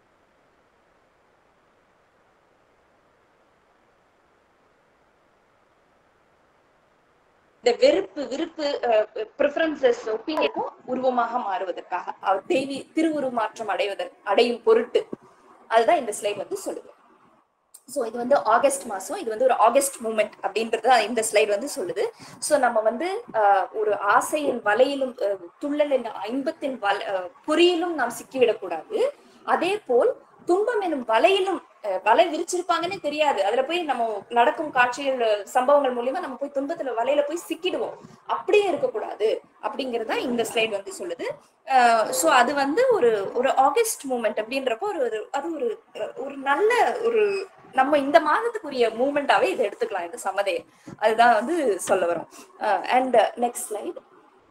B: இந்த வெறுப்பு விருப்பு ப்ரிஃபரன்சஸ் ஒப்பீனியனும் உருவமாக மாறுவதற்காக அவர் தெய்வி திருவுருமாற்றம் அடைவதற்கு அடையும் பொருட்டு அதுதான் இந்த ஸ்லைட் வந்து சொல்லுது ஸோ இது வந்து ஆகஸ்ட் மாசம் இது வந்து ஒரு ஆகஸ்ட் மூமெண்ட் அப்படின்றது இந்த ஸ்லைட் வந்து சொல்லுது ஸோ நம்ம வந்து ஆஹ், ஒரு ஆசையின் வலையிலும் ஆஹ், துள்ளலின் ஐம்பத்தின் வல ஆஹ், பொறியிலும் நாம் சிக்கிவிடக்கூடாது அதே போல் துன்பம் எனும் வலையிலும் ஆஹ், வலை விரிச்சிருப்பாங்கன்னே தெரியாது அதுல போய் நம்ம நடக்கும் காட்சிகள் ஆஹ், சம்பவங்கள் மூலியமா நம்ம போய் துன்பத்துல வலையில போய் சிக்கிடுவோம் அப்படியே இருக்கக்கூடாது அப்படிங்கறத இந்த ஸ்லைட் வந்து சொல்லுது ஸோ அது வந்து ஒரு ஒரு ஆகஸ்ட் மூமெண்ட் அப்படின்றப்போ ஒரு ஒரு- அது ஒரு அஹ், ஒரு நல்ல ஒரு நம்ம இந்த மாதத்துக்குரிய மூமெண்டாவே இதை எடுத்துக்கலாம் இந்த சமதையை அதுதான் வந்து சொல்ல வரும் அண்ட் நெக்ஸ்ட் ஸ்லைட்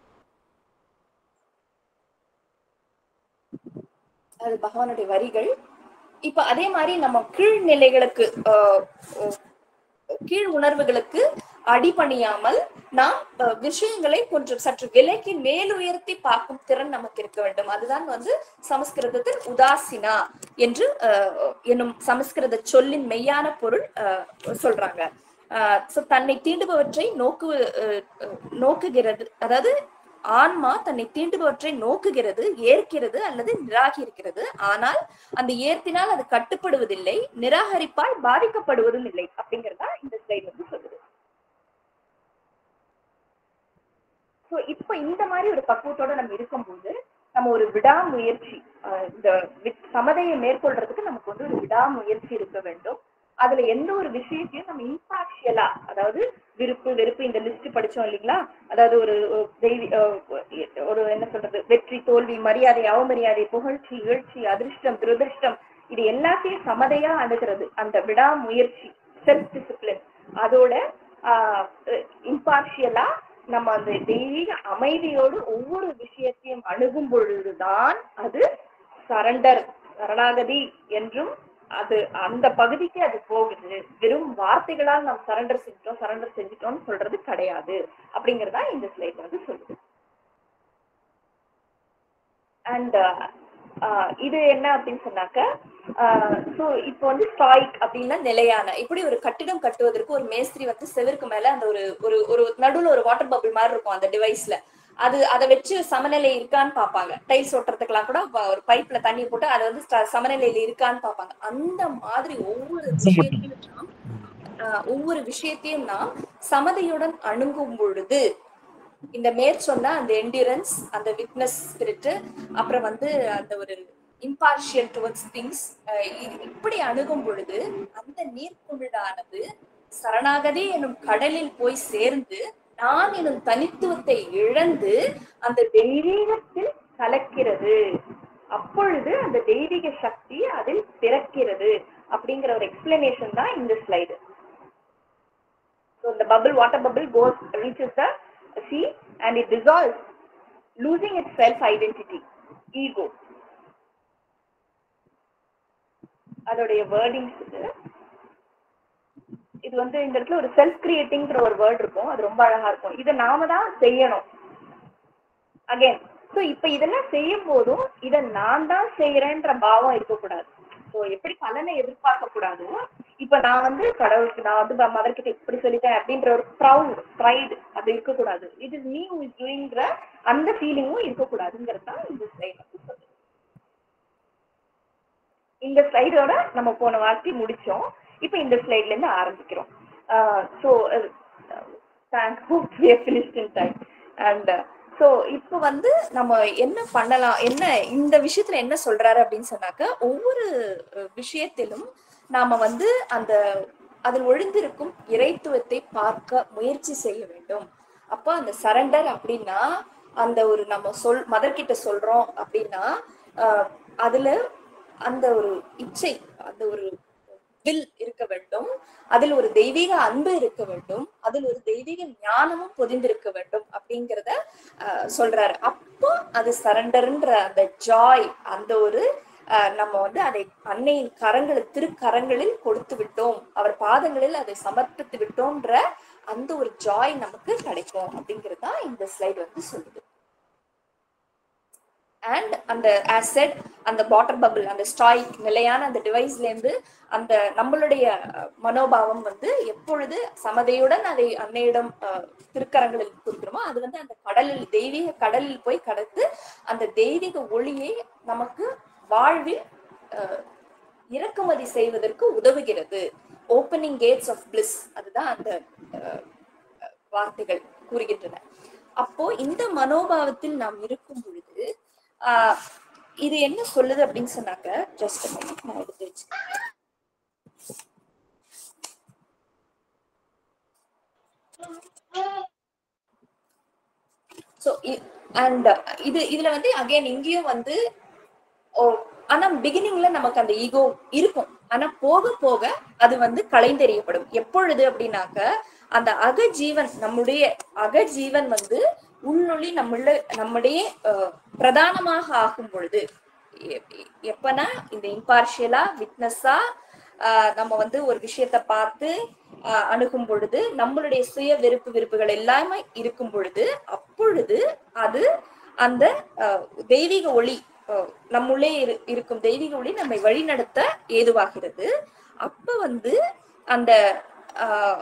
B: அது பகவானுடைய வரிகள் இப்ப அதே மாதிரி நம்ம கீழ்நிலைகளுக்கு ஆஹ், ஆஹ், கீழ் உணர்வுகளுக்கு அடிபணியாமல் நாம் அஹ், விஷயங்களை கொஞ்சம் சற்று விலைக்கு மேலுயர்த்தி பார்க்கும் திறன் நமக்கு இருக்க வேண்டும் அதுதான் வந்து சமஸ்கிருதத்தில் உதாசினா என்று அஹ், என்னும் சமஸ்கிருத சொல்லின் மெய்யான பொருள் அஹ், சொல்றாங்க ஸோ தன்னை தீண்டுபவற்றை நோக்கு அஹ், அஹ், நோக்குகிறது அதாவது ஆன்மா தன்னை தீண்டுபவற்றை நோக்குகிறது ஏற்கிறது அல்லது நிராகரிக்கிறது ஆனால் அந்த ஏற்பினால் அது கட்டுப்படுவதில்லை நிராகரிப்பால்
C: பாதிக்கப்படுவதும் இல்லை அப்படிங்கறதா இந்த ஸ்லைட் வந்து சொல்லுது சோ இப்ப இந்த மாதிரி ஒரு பக்குவத்தோட நம்ம இருக்கும்போது நம்ம ஒரு விடாமுயற்சி ஆஹ் இந்த வி- சமதையை மேற்கொள்றதுக்கு நமக்கு வந்து ஒரு விடாமுயற்சி இருக்க வேண்டும் அதுல எந்த ஒரு விஷயத்தையும் நம்ம இம்பார்ஷியலா அதாவது விருப்பு வெறுப்பு இந்த லிஸ்ட் படிச்சோம் இல்லைங்களா அதாவது ஒரு ஒரு தெய்வீ ஆஹ் ஒரு என்ன சொல்றது வெற்றி தோல்வி மரியாதை அவமரியாதை புகழ்ச்சி இகழ்ச்சி அதிர்ஷ்டம் துரதிர்ஷ்டம் இது எல்லாத்தையும் சமதையா அணுகிறது அந்த விடாமுயற்சி செல்ஃப் டிசிப்ளின் அதோட இம்பார்ஷியலா நம்ம அந்த தெய்வீக அமைதியோடு ஒவ்வொரு விஷயத்தையும் அணுகும் பொழுதுதான் அது சரண்டர் சரணாகதி என்றும் அது அந்த பகுதிக்கு அது போகுது வெறும் வார்த்தைகளால் நாம் சரண்டர் செஞ்சிட்டோம் சரண்டர் செஞ்சிட்டோம்னு சொல்றது கிடையாது அப்படிங்கறதா இந்த ஸ்லைட் வந்து சொல்லுது அண்ட் இது என்ன அப்படின்னு சொன்னாக்க ஸோ இப்போ வந்து ஸ்டாய்க்
B: அப்படின்னா நிலையான இப்படி ஒரு கட்டிடம் கட்டுவதற்கு ஒரு மேஸ்திரி வந்து செவருக்கு மேல அந்த ஒரு ஒரு ஒரு நடுவுல ஒரு வாட்டர் பபிள் மாதிரி இருக்கும் அந்த டிவைஸ்ல அது அதை வச்சு சமநிலை இருக்கான்னு பார்ப்பாங்க டைல்ஸ் ஒட்டுறதுக்கெல்லாம் கூட வ- ஒரு பைப்ல தண்ணி போட்டு அதை வந்து ச- சமநிலையில இருக்கான்னு பார்ப்பாங்க அந்த மாதிரி ஒவ்வொரு விஷயத்தையும் நாம் ஆஹ், ஒவ்வொரு விஷயத்தையும் நாம் சமதியுடன் அணுகும் பொழுது இந்த மேற்சொன்ன அந்த என்டியூரன்ஸ் அந்த விட்னஸ் ஸ்பிரிட் அப்புறம் வந்து அந்த ஒரு இம்பார்ஷியல் டுவர்ட்ஸ் திங்ஸ் இப்படி அணுகும் பொழுது அந்த நீர்க்குமிழானது சரணாகதி எனும் கடலில் போய் சேர்ந்து நான் எனும் தனித்துவத்தை இழந்து அந்த
C: தெய்வீகத்தில் கலக்கிறது அப்பொழுது அந்த தெய்வீக சக்தி அதில் பிறக்கிறது அப்படிங்கிற ஒரு எக்ஸ்பிளனேஷன் தான் இந்த slide So the bubble, water bubble goes, reaches the sea and it dissolves, losing its self-identity, ego. அதோடைய வேர்டிங்ஸ் இது இது வந்து இந்த இடத்துல ஒரு செல்ஃப் கிரியேட்டிங்கிற ஒரு வேர்ட் இருக்கும் அது ரொம்ப அழகா இருக்கும் இதை நாம தான் செய்யணும் அகைன் ஸோ இப்ப இதெல்லாம் செய்யும் போதும் இதை நான் தான் செய்யறேன்ற பாவம் இருக்கக்கூடாது ஸோ எப்படி பலனை எதிர்பார்க்க கூடாதோ இப்ப நான் வந்து கடவுளுக்கு நான் வந்து மதர் கிட்ட இப்படி சொல்லிட்டேன் அப்படின்ற ஒரு ப்ரௌட் ப்ரைடு அது இருக்கக்கூடாது இது நீ டூயிங்கிற அந்த ஃபீலிங்கும் இருக்கக்கூடாதுங்கிறது தான் இந்த ஸ்லைட் வந்து சொல்லுது இந்த ஸ்லைடோட நம்ம போன வார்த்தை முடிச்சோம் இப்போ இந்த ஸ்லைட்ல இருந்து ஆரம்பிக்கிறோம் so thank hope we finished in time and so இப்போ வந்து நம்ம என்ன பண்ணலாம் என்ன இந்த விஷயத்துல என்ன சொல்றாரு அப்படின்னு சொன்னாக்க ஒவ்வொரு அஹ், விஷயத்திலும் நாம வந்து அந்த அதில் ஒழிந்திருக்கும் இறைத்துவத்தை பார்க்க முயற்சி செய்ய வேண்டும் அப்போ அந்த சரண்டர் அப்படின்னா அந்த ஒரு நம்ம சொல் மதர் கிட்ட சொல்றோம் அப்படின்னா ஆஹ், அதுல அந்த ஒரு இச்சை அந்த ஒரு வில் இருக்க வேண்டும் அதில் ஒரு தெய்வீக அன்பு இருக்க வேண்டும் அதில் ஒரு தெய்வீக ஞானமும் பொதிந்திருக்க வேண்டும் அப்படிங்கிறத ஆஹ், சொல்றாரு அப்போ அது சரண்டர்ன்ற அந்த ஜாய் அந்த ஒரு ஆஹ், நம்ம வந்து அதை அன்னையின் கரங்களில் திருக்கரங்களில் கொடுத்து விட்டோம் அவர் பாதங்களில் அதை சமர்ப்பித்து விட்டோம்ன்ற அந்த ஒரு ஜாய் நமக்கு கிடைக்கும் அப்படிங்கிறது தான் இந்த ஸ்லைடு வந்து சொல்லுது அண்ட் அந்த ஆசெட் அந்த வாட்டர் பபிள் அந்த ஸ்டாய்க் நிலையான அந்த டிவைஸ்ல இருந்து அந்த நம்மளுடைய அஹ், மனோபாவம் வந்து எப்பொழுது சமதையுடன் அதை அன்னையிடம் அஹ், திருக்கரங்களில் கொடுக்கிறோமோ அது வந்து அந்த கடலில் தெய்வீக கடலில் போய் கடந்து அந்த தெய்வீக ஒளியை நமக்கு வாழ்வில் அஹ், இறக்குமதி செய்வதற்கு உதவுகிறது ஓப்பனிங் கேட்ஸ் ஆஃப் பிளிஸ் அதுதான் அந்த அஹ், அஹ், வார்த்தைகள் கூறுகின்றன அப்போ இந்த மனோபாவத்தில் நாம் இருக்கும் பொழுது ஆஹ், இது என்ன சொல்லுது அப்படின்னு சொன்னாக்க ஜஸ்ட் நான் எடுத்து வச்சு ஸோ அண்ட் இது இதுல வந்து அகைன் இங்கேயும் வந்து ஓ ஆனா பிகினிங்ல நமக்கு அந்த ஈகோ இருக்கும் ஆனா போக போக அது வந்து களைந்தெறியப்படும் எப்பொழுது அப்படின்னாக்க அந்த அகஜீவன் நம்முடைய அகஜீவன் வந்து உள்ளொளி நம்மள நம்முடைய அஹ், பிரதானமாக ஆகும் பொழுது எ- எப்பனா இந்த இம்பார்ஷியலா விட்னஸா நம்ம வந்து ஒரு விஷயத்த பார்த்து ஆஹ், அணுகும் பொழுது நம்மளுடைய சுய விருப்பு விருப்புகள் எல்லாமே இருக்கும் பொழுது அப்பொழுது அது அந்த ஆஹ், தெய்வீக ஒளி ஆஹ், நம்முள்ளே இரு- இருக்கும் தெய்வீக ஒளி நம்மை வழிநடத்த ஏதுவாகிறது அப்ப வந்து அந்த ஆஹ்,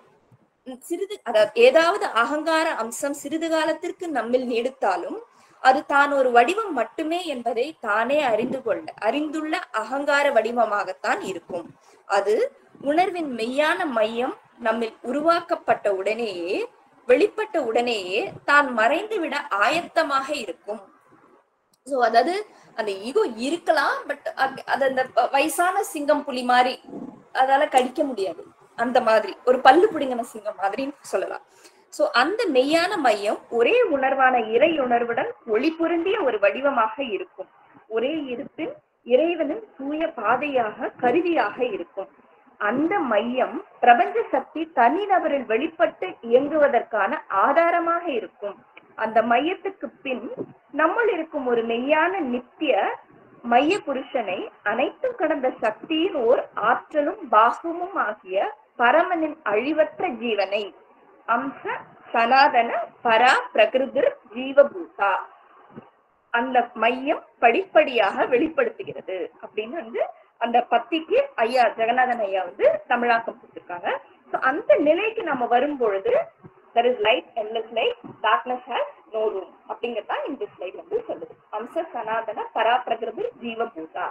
C: சிறிது அதாவது ஏதாவது அகங்கார அம்சம் சிறிது காலத்திற்கு நம்மில் நீடித்தாலும் அது தான் ஒரு வடிவம் மட்டுமே என்பதை தானே அறிந்து கொள்ள அறிந்துள்ள அகங்கார வடிவமாகத்தான் இருக்கும் அது உணர்வின் மெய்யான மையம் நம்மில் உருவாக்கப்பட்ட உடனேயே வெளிப்பட்ட உடனேயே தான் மறைந்து விட ஆயத்தமாக இருக்கும் சோ அதாவது அந்த ஈகோ இருக்கலாம் பட் அது அந்த வ- வயசான சிங்கம் புலி மாதிரி அதால கடிக்க முடியாது அந்த மாதிரி ஒரு பல்லு பிடுங்கின சிங்கம் மாதிரின்னு சொல்லலாம் சோ அந்த மெய்யான மையம் ஒரே உணர்வான இறை உணர்வுடன் ஒளி பொருந்திய ஒரு வடிவமாக இருக்கும் ஒரே இருப்பில் இறைவனின் தூய பாதையாக கருவியாக இருக்கும் அந்த மையம் பிரபஞ்ச சக்தி தனிநபரில் வெளிப்பட்டு இயங்குவதற்கான ஆதாரமாக இருக்கும் அந்த மையத்துக்கு பின் நம்முள் இருக்கும் ஒரு மெய்யான நித்திய மைய புருஷனை அனைத்தும் கடந்த சக்தியின் ஓர் ஆற்றலும் பாகமும் ஆகிய பரமனின் அழிவற்ற ஜீவனை அம்ச சனாதன பரா பிரகிருதிர் ஜீவபூதா அந்த மையம் படிப்படியாக வெளிப்படுத்துகிறது அப்படின்னு வந்து அந்த பத்திக்கு ஐயா ஜெகநாதன் ஐயா வந்து தமிழாக்கம் கொடுத்திருக்காங்க ஸோ அந்த நிலைக்கு நம்ம வரும் பொழுது there is light endless light darkness has no room அப்படிங்கறதான் இந்த ஸ்லைட் வந்து சொல்லுது அம்ச சனாதன பரா பிரகிருதி ஜீவபூதா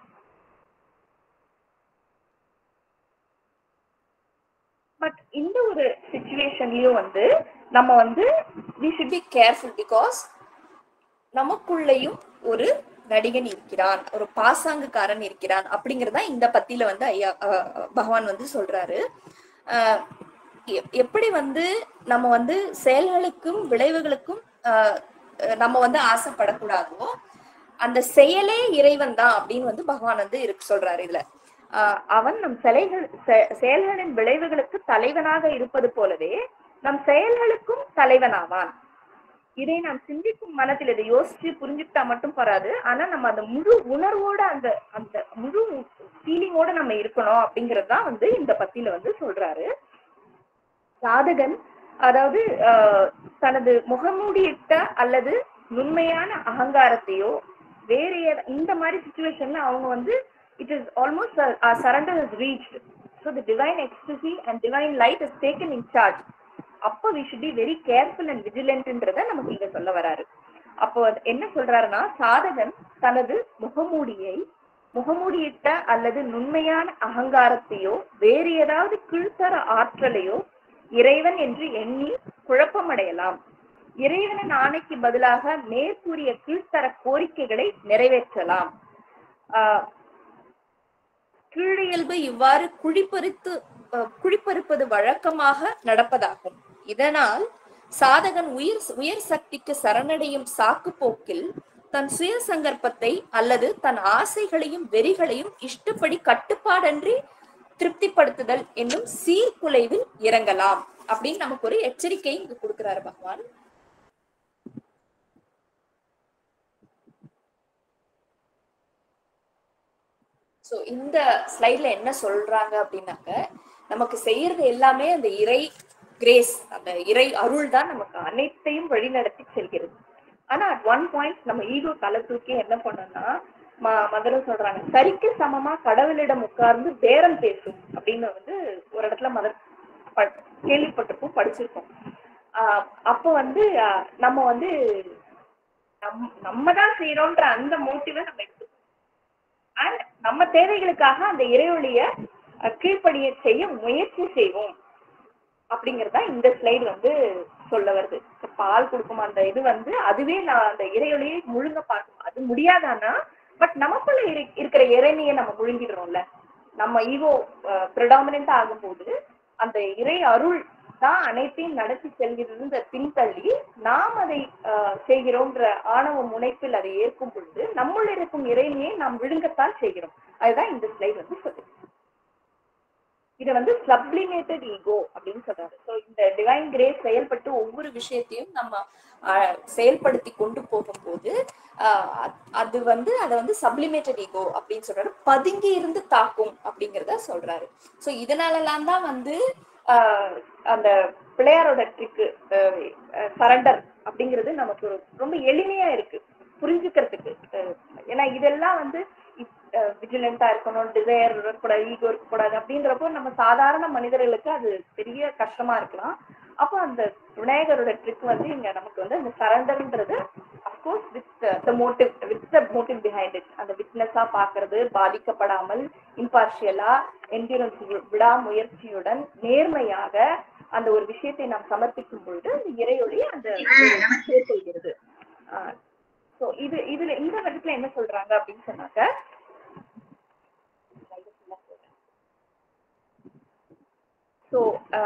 C: பட் இந்த ஒரு சுச்சுவேஷன்லயும் வந்து நம்ம வந்து
B: we should be careful because நமக்குள்ளேயும் ஒரு நடிகன் இருக்கிறான் ஒரு பாசாங்குக்காரன் இருக்கிறான் அப்படிங்கறதா இந்த பத்தியில வந்து ஐயா அஹ், பகவான் வந்து சொல்றாரு அஹ், எ- எப்படி வந்து நம்ம வந்து செயல்களுக்கும் விளைவுகளுக்கும் ஆஹ் அஹ் நம்ம வந்து ஆசைப்படக்கூடாதோ அந்த செயலே இறைவன் தான் அப்படின்னு வந்து பகவான் வந்து இருக்கு சொல்றாரு இதுல ஆஹ் அவன் நம் சிலைகள் செ- செயல்களின் விளைவுகளுக்கு தலைவனாக இருப்பது போலவே நம் செயல்களுக்கும் தலைவனாவான் இதை நாம் சிந்திக்கும் மனத்தில் இதை யோசிச்சு புரிஞ்சுக்கிட்டா மட்டும் போறாது ஆனா நம்ம அந்த முழு உணர்வோட அந்த அந்த முழு ஃபீலிங்கோட நம்ம இருக்கணும் அப்படிங்கறது தான் வந்து இந்த பத்தியில வந்து சொல்றாரு சாதகன் அதாவது ஆஹ், தனது முகமூடியிட்ட அல்லது நுண்மையான அகங்காரத்தையோ வேற ஏத- இந்த மாதிரி சுச்சுவேஷன்ல அவங்க வந்து it is almost surrender is reach so the divine ecstasy and divine light is taken in charge அப்போ we should be very careful and விஜிலண்ட்ன்றத நமக்கு இங்க சொல்ல வராரு அப்போ அது என்ன சொல்றாருன்னா சாதகன் தனது முகமூடியை முகமூடியிட்ட அல்லது நுண்மையான அகங்காரத்தையோ வேறு ஏதாவது கீழ்த்தர ஆற்றலையோ இறைவன் என்று எண்ணி குழப்பமடையலாம் இறைவனின் ஆணைக்கு பதிலாக மேற்கூறிய கீழ்த்தர கோரிக்கைகளை நிறைவேற்றலாம் ஆஹ் கீழியல்பு இவ்வாறு குழிப்பறித்து அஹ், குழிப்பறிப்பது வழக்கமாக நடப்பதாகும் இதனால் சாதகன் உயிர் உயர் சக்திக்கு சரணடையும் சாக்கு போக்கில் தன் சுய சங்கற்பத்தை அல்லது தன் ஆசைகளையும் வெறிகளையும் இஷ்டப்படி கட்டுப்பாடன்றி திருப்திப்படுத்துதல் என்னும் சீர்குலைவில் இறங்கலாம் அப்படின்னு நமக்கு ஒரு எச்சரிக்கை இங்க கொடுக்கிறாரு பகவான் சோ இந்த ஸ்லைட்ல என்ன சொல்றாங்க அப்படின்னாக்க நமக்கு செய்யறது எல்லாமே அந்த இறை கிரேஸ் அந்த இறை அருள் தான் நமக்கு அனைத்தையும் வழிநடத்தி செல்கிறது ஆனா அட் ஒன் பாயிண்ட் நம்ம ஈகோ தலை தூக்கி என்ன பண்ணோம்னா ம மதரும் சொல்றாங்க சரிக்கு சமமா கடவுளிடம் உட்கார்ந்து பேரம் பேசும் அப்படின்னு வந்து ஒரு இடத்துல மதர் ப- கேள்விப்பட்டிருப்போம் படிச்சிருக்கோம் ஆஹ் அப்போ வந்து ஆஹ் நம்ம வந்து நம் நம்ம தான் செய்யறோம்ன்ற அந்த மோட்டிவை நம்ம எடுத்துக்கணும் அண்ட் நம்ம தேவைகளுக்காக அந்த இறைவழிய அஹ், கீழ்ப்படிய செய்ய முயற்சி செய்வோம் அப்படிங்கறதா இந்த ஸ்லைடு வந்து சொல்ல வருது இப்ப பால் கொடுக்கும் அந்த இது வந்து அதுவே நான் அந்த இறைவழியை முழுங்க பார்க்கும் அது முடியாதானா பட் நமக்குள்ள இரு- இருக்கிற இறைமையை நம்ம முழுங்கிடுறோம்ல நம்ம ஈகோ ப்ரிடாமினா ஆகும்போது அந்த இறை அருள் தான் அனைத்தையும் நடத்தி செல்கிறது பின்தள்ளி நாம் அதை ஆஹ், செய்கிறோம்ன்ற ஆணவ முனைப்பில் அதை ஏற்கும் பொழுது நம்முள் இருக்கும் இறைமையை நாம் விழுங்கத்தான் செய்கிறோம் அதுதான் இந்த ஸ்லைட் வந்து சொல்லுது இதை வந்து சப்ளிமேட்டட் ஈகோ அப்படின்னு சொல்றாரு ஸோ இந்த டிவைன் கிரேஸ் செயல்பட்டு ஒவ்வொரு விஷயத்தையும் நம்ம ஆஹ், செயல்படுத்தி கொண்டு போகும்போது ஆஹ், அத்- அது வந்து அதை வந்து சப்ளிமேட்டட் ஈகோ அப்படின்னு சொல்றாரு பதுங்கி இருந்து தாக்கும் அப்படிங்கிறத சொல்றாரு ஸோ இதனாலலாம் தான் வந்து ஆஹ், அந்த பிள்ளையாரோட ட்ரிக்கு சரண்டர் அப்படிங்கிறது நமக்கு ஒரு ரொம்ப எளிமையா இருக்கு புரிஞ்சுக்கிறதுக்கு அஹ், ஏன்னா இதெல்லாம் வந்து விஜிலண்டா இருக்கணும் டிசையர் இருக்கக்கூடாது ஈகோ இருக்கக்கூடாது அப்படின்றப்போ நம்ம சாதாரண மனிதர்களுக்கு அது பெரிய கஷ்டமா இருக்கலாம் அப்போ அந்த விநாயகரோட ட்ரிக் வந்து இங்க நமக்கு வந்து அந்த சரண்டர்ன்றது of course with the motive with the motive behind it அந்த விட்னஸா பாக்குறது பாதிக்கப்படாமல் இம்பார்ஷியலா என்டிரன்ஸ் விடாமுயற்சியுடன் நேர்மையாக அந்த ஒரு விஷயத்தை நாம் சமர்ப்பிக்கும் பொழுது அந்த இறையொளி அந்த சேர்க்கொள்கிறது ஸோ இது இதுல இந்த இடத்துல என்ன சொல்றாங்க அப்படின்னு சொன்னாக்க ஸோ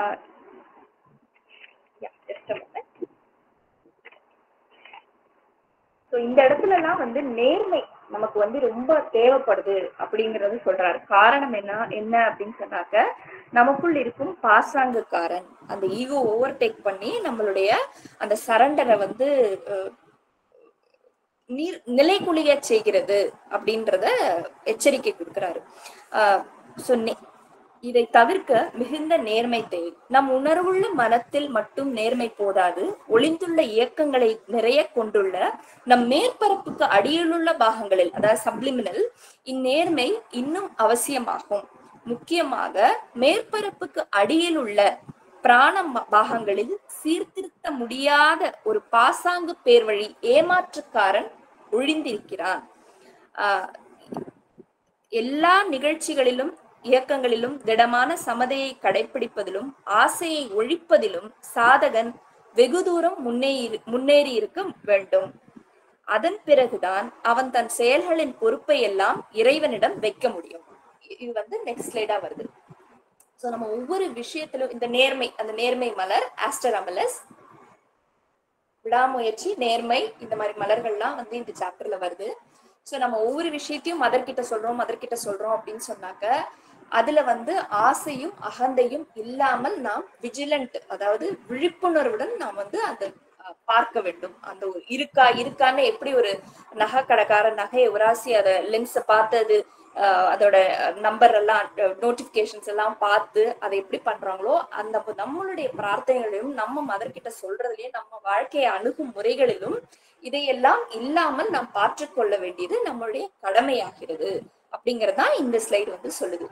B: ஸோ இந்த இடத்துலலாம் வந்து நேர்மை நமக்கு வந்து ரொம்ப தேவைப்படுது அப்படிங்கறது சொல்றாரு காரணம் என்ன என்ன அப்படின்னு சொன்னாக்க நமக்குள் இருக்கும் பாசாங்குக்காரன் அந்த ஈகோ ஓவர் டேக் பண்ணி நம்மளுடைய அந்த சரண்டரை வந்து அஹ், நீர் நிலைக்குலிய செய்கிறது அப்படின்றத எச்சரிக்கை கொடுக்கிறாரு ஆஹ் so நே- இதை தவிர்க்க மிகுந்த நேர்மை தேவை நம் உணர்வுள்ள மனத்தில் மட்டும் நேர்மை போதாது ஒளிந்துள்ள இயக்கங்களை நிறைய கொண்டுள்ள நம் மேற்பரப்புக்கு அடியிலுள்ள பாகங்களில் அதாவது சப்ளிமினல் இந்நேர்மை இன்னும் அவசியமாகும் முக்கியமாக மேற்பரப்புக்கு அடியில் உள்ள பிராண ம- பாகங்களில் சீர்திருத்த முடியாத ஒரு பாசாங்கு பேர்வழி ஏமாற்றுக்காரன் ஒழிந்திருக்கிறான் ஆஹ் எல்லா நிகழ்ச்சிகளிலும் இயக்கங்களிலும் திடமான சமதையை கடைபிடிப்பதிலும் ஆசையை ஒழிப்பதிலும் சாதகன் வெகு தூரம் முன்னேறி முன்னேறி இருக்க வேண்டும் அதன் பிறகுதான் அவன் தன் செயல்களின் பொறுப்பை எல்லாம் இறைவனிடம் வைக்க முடியும் இது வந்து நெக்ஸ்ட் ஸ்லைடா வருது ஸோ நம்ம ஒவ்வொரு விஷயத்திலும் இந்த நேர்மை அந்த நேர்மை மலர் ஆஸ்டர் அமலஸ் விடாமுயற்சி நேர்மை இந்த மாதிரி மலர்கள்லாம் வந்து இந்த சாப்டர்ல வருது ஸோ நம்ம ஒவ்வொரு விஷயத்தையும் மதர் கிட்ட சொல்றோம் மதர் கிட்ட சொல்றோம் அப்படின்னு சொன்னாக்க அதுல வந்து ஆசையும் அகந்தையும் இல்லாமல் நாம் விஜிலண்ட் அதாவது விழிப்புணர்வுடன் நாம் வந்து அந்த அஹ், பார்க்க வேண்டும் அந்த ஒரு இருக்கா இருக்கான்னு எப்படி ஒரு நகை கடைக்காரன் நகையை உராசி அதை லென்ஸை பார்த்து அது அஹ், அதோட நம்பர் எல்லாம் நோட்டிபிகேஷன்ஸ் எல்லாம் பார்த்து அதை எப்படி பண்றாங்களோ அந்த அப்ப நம்மளுடைய பிரார்த்தனைகளிலும் நம்ம மதர் கிட்ட சொல்றதுலயும் நம்ம வாழ்க்கையை அணுகும் முறைகளிலும் இதையெல்லாம் இல்லாமல் நாம் பார்த்துக்கொள்ள வேண்டியது நம்மளுடைய கடமையாகிறது அப்படிங்கறதுதான் இந்த ஸ்லைடு வந்து சொல்லுது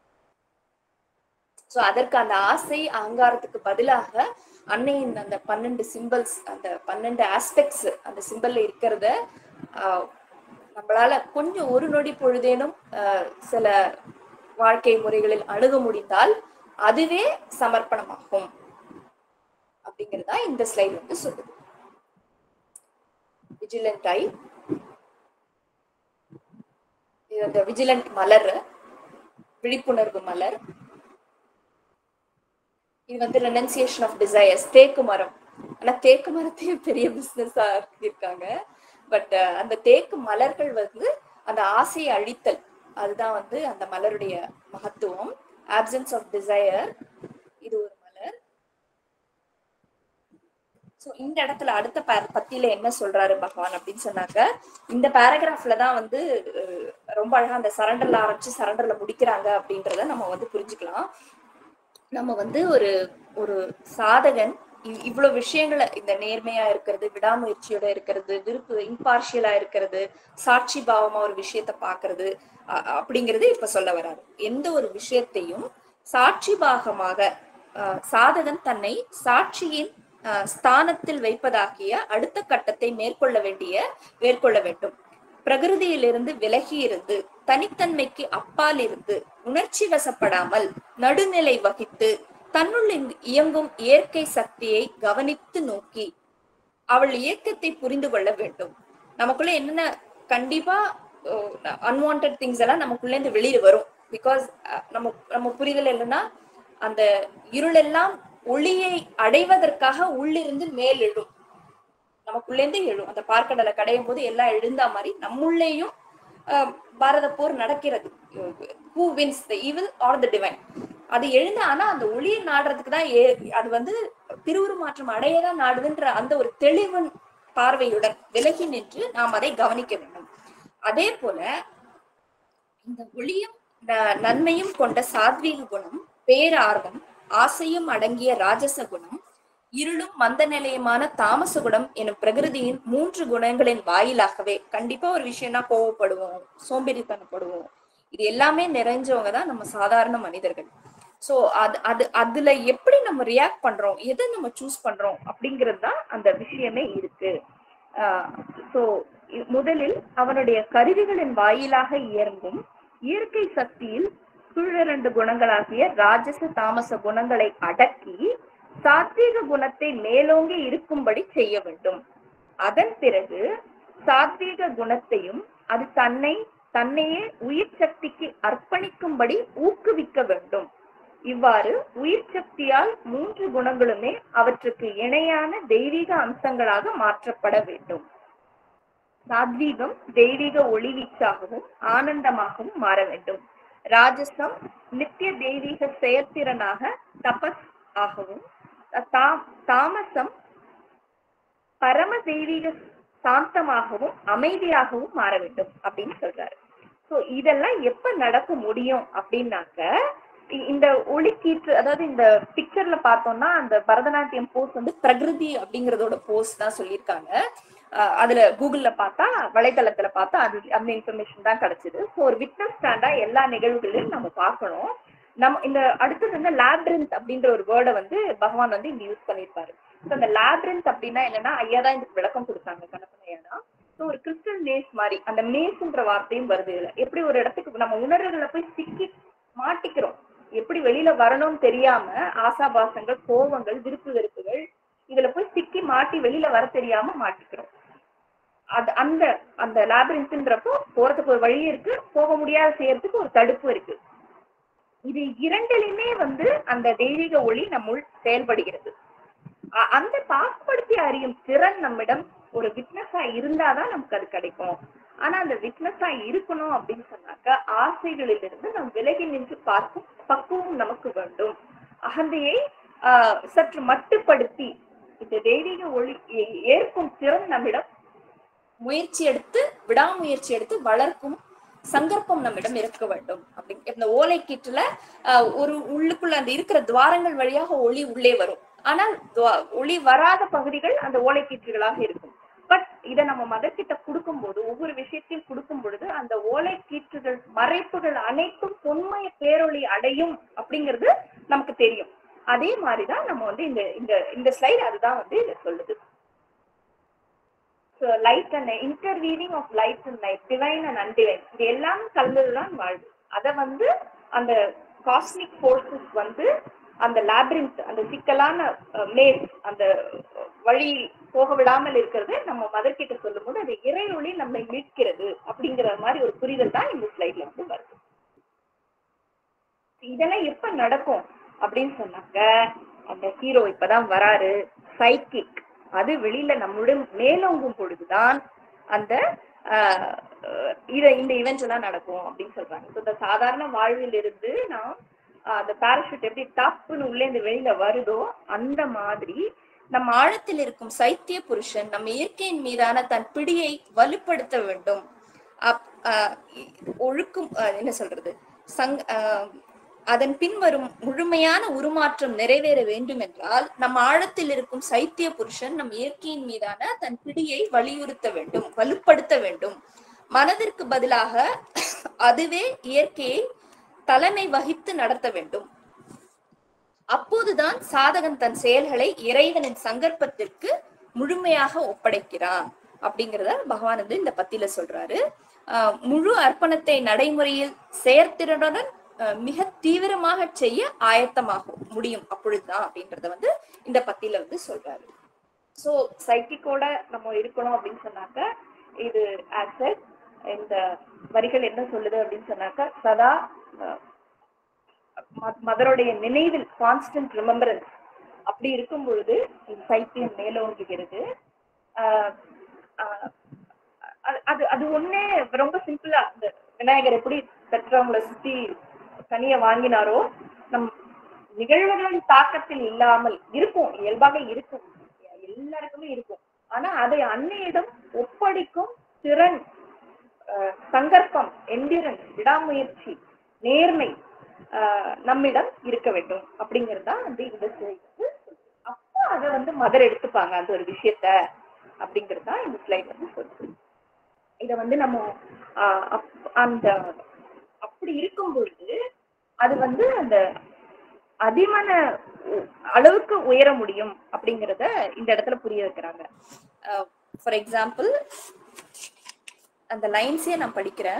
B: சோ அதற்கு அந்த ஆசை அகங்காரத்துக்கு பதிலாக அன்னையின் அந்த பன்னெண்டு சிம்பிள்ஸ் அந்த பன்னெண்டு ஆஸ்பெக்ட்ஸ் அந்த சிம்பிள்ல இருக்கிறத ஆஹ், நம்மளால கொஞ்சம் ஒரு நொடி பொழுதேனும் ஆஹ், சில வாழ்க்கை முறைகளில் அணுக முடிந்தால் அதுவே சமர்ப்பணமாகும் அப்படிங்கறதா இந்த ஸ்லைடு வந்து சொல்லுது விஜிலண்ட் ஐ இது அந்த விஜிலண்ட் மலர் விழிப்புணர்வு மலர் இது வந்து ரெனன்சியேஷன் ஆஃப் டிசையர்ஸ் தேக்கு மரம் ஆனா தேக்கு மரத்தையும் பெரிய பிசினஸா இருக்காங்க பட் அந்த தேக்கு மலர்கள் வந்து அந்த ஆசையை அழித்தல் அதுதான் வந்து அந்த மலருடைய மகத்துவம் ஆப்சன்ஸ் ஆஃப் டிசையர் இது ஒரு மலர் சோ இந்த இடத்துல அடுத்த பா- பத்தியில என்ன சொல்றாரு பகவான் அப்படின்னு சொன்னாக்க இந்த பேராகிராஃப்ல தான் வந்து அஹ், ரொம்ப அழகா அந்த சரண்டர்ல ஆரம்பிச்சு சரண்டர்ல முடிக்கிறாங்க அப்படின்றத நம்ம வந்து புரிஞ்சுக்கலாம் நம்ம வந்து ஒரு ஒரு சாதகன் இ- இவ்வளவு விஷயங்களை இந்த நேர்மையா இருக்கிறது விடாமுயற்சியோட இருக்கிறது விருப்பு இம்பார்ஷியலா இருக்கிறது சாட்சி பாவமா ஒரு விஷயத்த பாக்குறது அ- அப்படிங்கிறது இப்ப சொல்ல வராரு எந்த ஒரு விஷயத்தையும் சாட்சி பாகமாக அஹ், சாதகன் தன்னை சாட்சியின் அஹ், ஸ்தானத்தில் வைப்பதாகிய அடுத்த கட்டத்தை மேற்கொள்ள வேண்டிய மேற்கொள்ள வேண்டும் பிரகிருதியிலிருந்து விலகி இருந்து தனித்தன்மைக்கு அப்பால் இருந்து உணர்ச்சி வசப்படாமல் நடுநிலை வகித்து தன்னுள் இங்கு- இயங்கும் இயற்கை சக்தியை கவனித்து நோக்கி அவள் இயக்கத்தை புரிந்து கொள்ள வேண்டும் நமக்குள்ள என்னென்ன கண்டிப்பா அன்வான்ட் திங்ஸ் எல்லாம் நமக்குள்ள இருந்து வெளியில வரும் பிகாஸ் நம்ம நம்ம புரிதல் என்னன்னா அந்த இருளெல்லாம் ஒளியை அடைவதற்காக உள்ளிருந்து மேல் எழும் நமக்குள்ளேருந்து எழும் அந்த பார்க்கடலை கடையும் போது எல்லாம் எழுந்தா மாதிரி நம்முள்ளேயும் அஹ், பாரத போர் நடக்கிறது who wins the evil or the divine அது எழுந்த ஆனா அந்த ஒளியை நாடுறதுக்கு தான் ஏ- அது வந்து திருவுரு மாற்றம் அடையதான் நாடுதுன்ற அந்த ஒரு தெளிவன் பார்வையுடன் விலகி நின்று நாம் அதை கவனிக்க வேண்டும் அதே போல இந்த ஒளியும் ந- நன்மையும் கொண்ட சாத்வீக குணம் பேரார்வம் ஆசையும் அடங்கிய ராஜச குணம் இருளும் மந்த நிலையமான தாமச குணம் எனும் பிரகிருதியின் மூன்று குணங்களின் வாயிலாகவே கண்டிப்பா ஒரு விஷயம்னா கோவப்படுவோம் சோம்பேறித்தனப்படுவோம் இது எல்லாமே நிறைஞ்சவங்க தான் நம்ம சாதாரண மனிதர்கள் சோ அது அது அதுல எப்படி நம்ம ரியாக்ட் பண்றோம் எதை நம்ம சூஸ் பண்றோம் அப்படிங்கிறது தான் அந்த விஷயமே இருக்கு சோ முதலில் அவனுடைய கருவிகளின் வாயிலாக இயங்கும் இயற்கை சக்தியில் கீழிரண்டு குணங்களாகிய ராஜச தாமச குணங்களை அடக்கி சாத்வீக குணத்தை மேலோங்கி இருக்கும்படி செய்ய வேண்டும் அதன் பிறகு சாத்வீக குணத்தையும் அது தன்னை தன்னையே உயிர் சக்திக்கு அர்ப்பணிக்கும்படி ஊக்குவிக்க வேண்டும் இவ்வாறு உயிர் சக்தியால் மூன்று குணங்களுமே அவற்றுக்கு இணையான தெய்வீக அம்சங்களாக மாற்றப்பட வேண்டும் சாத்வீகம் தெய்வீக ஒளிவீச்சாகவும் ஆனந்தமாகவும் மாற வேண்டும் ராஜசம் நித்திய தெய்வீக செயற்திறனாக தபஸ் ஆகவும் தா- தாமசம் பரம தெய்வீக சாந்தமாகவும் அமைதியாகவும் மாற வேண்டும் அப்படின்னு சொல்றாரு சோ இதெல்லாம் எப்ப நடக்க முடியும் அப்படின்னாக்க இ- இந்த ஒளிக்கீற்று அதாவது இந்த பிக்சர்ல பார்த்தோம்னா அந்த பரதநாட்டியம் போஸ் வந்து பிரகிருதி அப்படிங்கறதோட போஸ் தான் சொல்லியிருக்காங்க அஹ் அதுல கூகுள்ல பார்த்தா வலைதளத்துல பார்த்தா அது அந்த இன்ஃபர்மேஷன் தான் கிடைச்சது ஸோ ஒரு விட்னஸ் ஸ்டாண்டா எல்லா நிகழ்வுகளையும் நம்ம பார்க்கணும் நம்ம இந்த அடுத்தது வந்து லேப்ரிந்த் அப்படின்ற ஒரு வேர்டை வந்து பகவான் வந்து இங்க யூஸ் பண்ணியிருப்பாரு ஸோ அந்த லேப்ரிந்த் அப்படின்னா என்னன்னா ஐயா தான் இதுக்கு விளக்கம் கொடுத்தாங்க கணப்பன் ஐயா தான் ஸோ ஒரு கிறிஸ்டல் மேஸ் மாதிரி அந்த மேஸ்ன்ற வார்த்தையும் வருது இதுல எப்படி ஒரு இடத்துக்கு நம்ம உணர்வுகளை போய் சிக்கி மாட்டிக்கிறோம் எப்படி வெளியில வரணும்னு தெரியாம ஆசாபாசங்கள் கோபங்கள் விருப்பு வெறுப்புகள் இதுல போய் சிக்கி மாட்டி வெளியில வர தெரியாம மாட்டிக்கிறோம் அது அந்த அந்த லேபரின்ஸ்ன்றப்போ போறதுக்கு ஒரு வழி இருக்கு போக முடியாத செய்யறதுக்கு ஒரு தடுப்பு இருக்கு
C: இது இரண்டிலுமே வந்து அந்த தெய்வீக ஒளி நம்முள் செயல்படுகிறது அ- அந்த பாகுபடுத்தி அறியும் திறன் நம்மிடம் ஒரு விட்னஸா இருந்தாதான் நமக்கு அது கிடைக்கும் ஆனா அந்த விட்னஸா இருக்கணும் அப்படின்னு சொன்னாக்க ஆசைகளிலிருந்து நாம் விலகி நின்று பார்க்கும் பக்குவம் நமக்கு வேண்டும் அகந்தையை ஆஹ், சற்று மட்டுப்படுத்தி இந்த தெய்வீக ஒளி ஏ- ஏற்கும் திறன் நம்மிடம்
B: முயற்சி எடுத்து விடாமுயற்சி எடுத்து வளர்க்கும் சங்கற்பம் நம்மிடம் இருக்க வேண்டும் அப்படி இந்த ஓலை கீற்றுல ஆஹ், ஒரு உள்ளுக்குள்ள அந்த இருக்கிற துவாரங்கள் வழியாக ஒளி உள்ளே வரும் ஆனால் துவா-
C: ஒளி வராத பகுதிகள் அந்த ஓலைக்கீற்றுகளாக இருக்கும் பட் இதை நம்ம மதர்கிட்ட கொடுக்கும்போது ஒவ்வொரு விஷயத்தையும் கொடுக்கும் பொழுது அந்த ஓலைக்கீற்றுகள் மறைப்புகள் அனைத்தும் பொன்மய பேரொளி அடையும் அப்படிங்கிறது நமக்கு தெரியும் அதே மாதிரிதான் நம்ம வந்து இந்த இந்த இந்த ஸ்லைடு அதுதான் வந்து இதை சொல்லுது light and interweaving of light and light divine and undivine இது எல்லாமே கலந்ததுதான் வாழ்வு அதை வந்து அந்த காஸ்மிக் ஃபோர்ஸஸ் வந்து அந்த லேப்ரின்த் அந்த சிக்கலான மேஸ் அந்த அஹ், வழி போக விடாமல் இருக்கிறது நம்ம மதர் கிட்ட சொல்லும்போது அது இறையொளி நம்மை மீட்கிறது அப்படிங்கிற மாதிரி ஒரு புரிதல் தான் இந்த ஸ்லைட்ல வந்து வருது இதெல்லாம் எப்ப நடக்கும் அப்படின்னு சொன்னாக்க அந்த ஹீரோ இப்பதான் வராரு சைக்கிக் அது வெளியில நம்முடன் மேலோங்கும் பொழுதுதான் அந்த ஆஹ், அஹ், இத இந்த இவெண்ட்ஸ் எல்லாம் நடக்கும் அப்படின்னு சொல்றாங்க So, இந்த சாதாரண வாழ்வில் இருந்து நாம் ஆஹ், அந்த பாராஷூட் எப்படி டப்புன்னு உள்ளே இந்த வெளியில வருதோ அந்த மாதிரி
B: நம் ஆழத்தில் இருக்கும் சைத்திய புருஷன் நம் இயற்கையின் மீதான தன் பிடியை வலுப்படுத்த வேண்டும் அப்- ஆஹ் இ- ஒழுக்கும் ஆஹ் என்ன சொல்றது சங் ஆஹ் அதன் பின் வரும் முழுமையான உருமாற்றம் நிறைவேற வேண்டும் என்றால் நம் ஆழத்தில் இருக்கும் சைத்திய புருஷன் நம் இயற்கையின் மீதான தன் பிடியை வலியுறுத்த வேண்டும் வலுப்படுத்த வேண்டும் மனதிற்கு பதிலாக அதுவே இயற்கையை தலைமை வகித்து நடத்த வேண்டும் அப்போதுதான் சாதகன் தன் செயல்களை இறைவனின் சங்கற்பத்திற்கு முழுமையாக ஒப்படைக்கிறான் அப்படிங்கிறத பகவான் வந்து இந்த பத்தியில சொல்றாரு ஆஹ் முழு அர்ப்பணத்தை நடைமுறையில் செயற்திறனுடன் ஆஹ் மிக தீவிரமாக செய்ய ஆயத்தமாக முடியும் அப்பொழுதுதான் அப்படின்றத வந்து இந்த பத்தியில வந்து சொல்றாரு
C: ஸோ சைக்கிக்கோட நம்ம இருக்கணும் அப்படின்னு சொன்னாக்க இது ஆசட் இந்த வரிகள் என்ன சொல்லுது அப்படின்னு சொன்னாக்க சதா மதருடைய நினைவில் கான்ஸ்டன்ட் ரிமெம்பரன்ஸ் அப்படி இருக்கும் பொழுது இந்த சைத்தியம் மேலோங்குகிறது ஆஹ் ஆஹ் அது- அது அது ஒண்ணே ரொம்ப சிம்பிளா இந்த விநாயகர் எப்படி பெற்றவங்களை சுத்தி கனியை வாங்கினாரோ நம் நிகழ்வுகளின் தாக்கத்தில் இல்லாமல் இருக்கும் இயல்பாக இருக்கும் எல்லாருக்குமே இருக்கும் ஆனா அதை அன்னையிடம் ஒப்படைக்கும் திறன் ஆஹ் சங்கற்பம் எந்திரன்ஸ் விடாமுயற்சி நேர்மை ஆஹ் நம்மிடம் இருக்க வேண்டும் அப்படிங்கிறது தான் வந்து இந்த ஸ்லைட் வந்து சொல்லுது. அப்போ அதை வந்து மதர் எடுத்துப்பாங்க அந்த ஒரு விஷயத்த அப்படிங்கிறது தான் இந்த ஸ்லைட் வந்து சொல்லுது இத வந்து நம்ம ஆஹ் அப்- அந்த அப்படி இருக்கும் பொழுது அது வந்து அந்த அதிமன உ- அளவுக்கு உயர முடியும் அப்படிங்கறத இந்த இடத்துல புரிய வைக்கிறாங்க
B: ஃபார் எக்ஸாம்பிள் அந்த லைன்ஸே நான் படிக்கிறேன்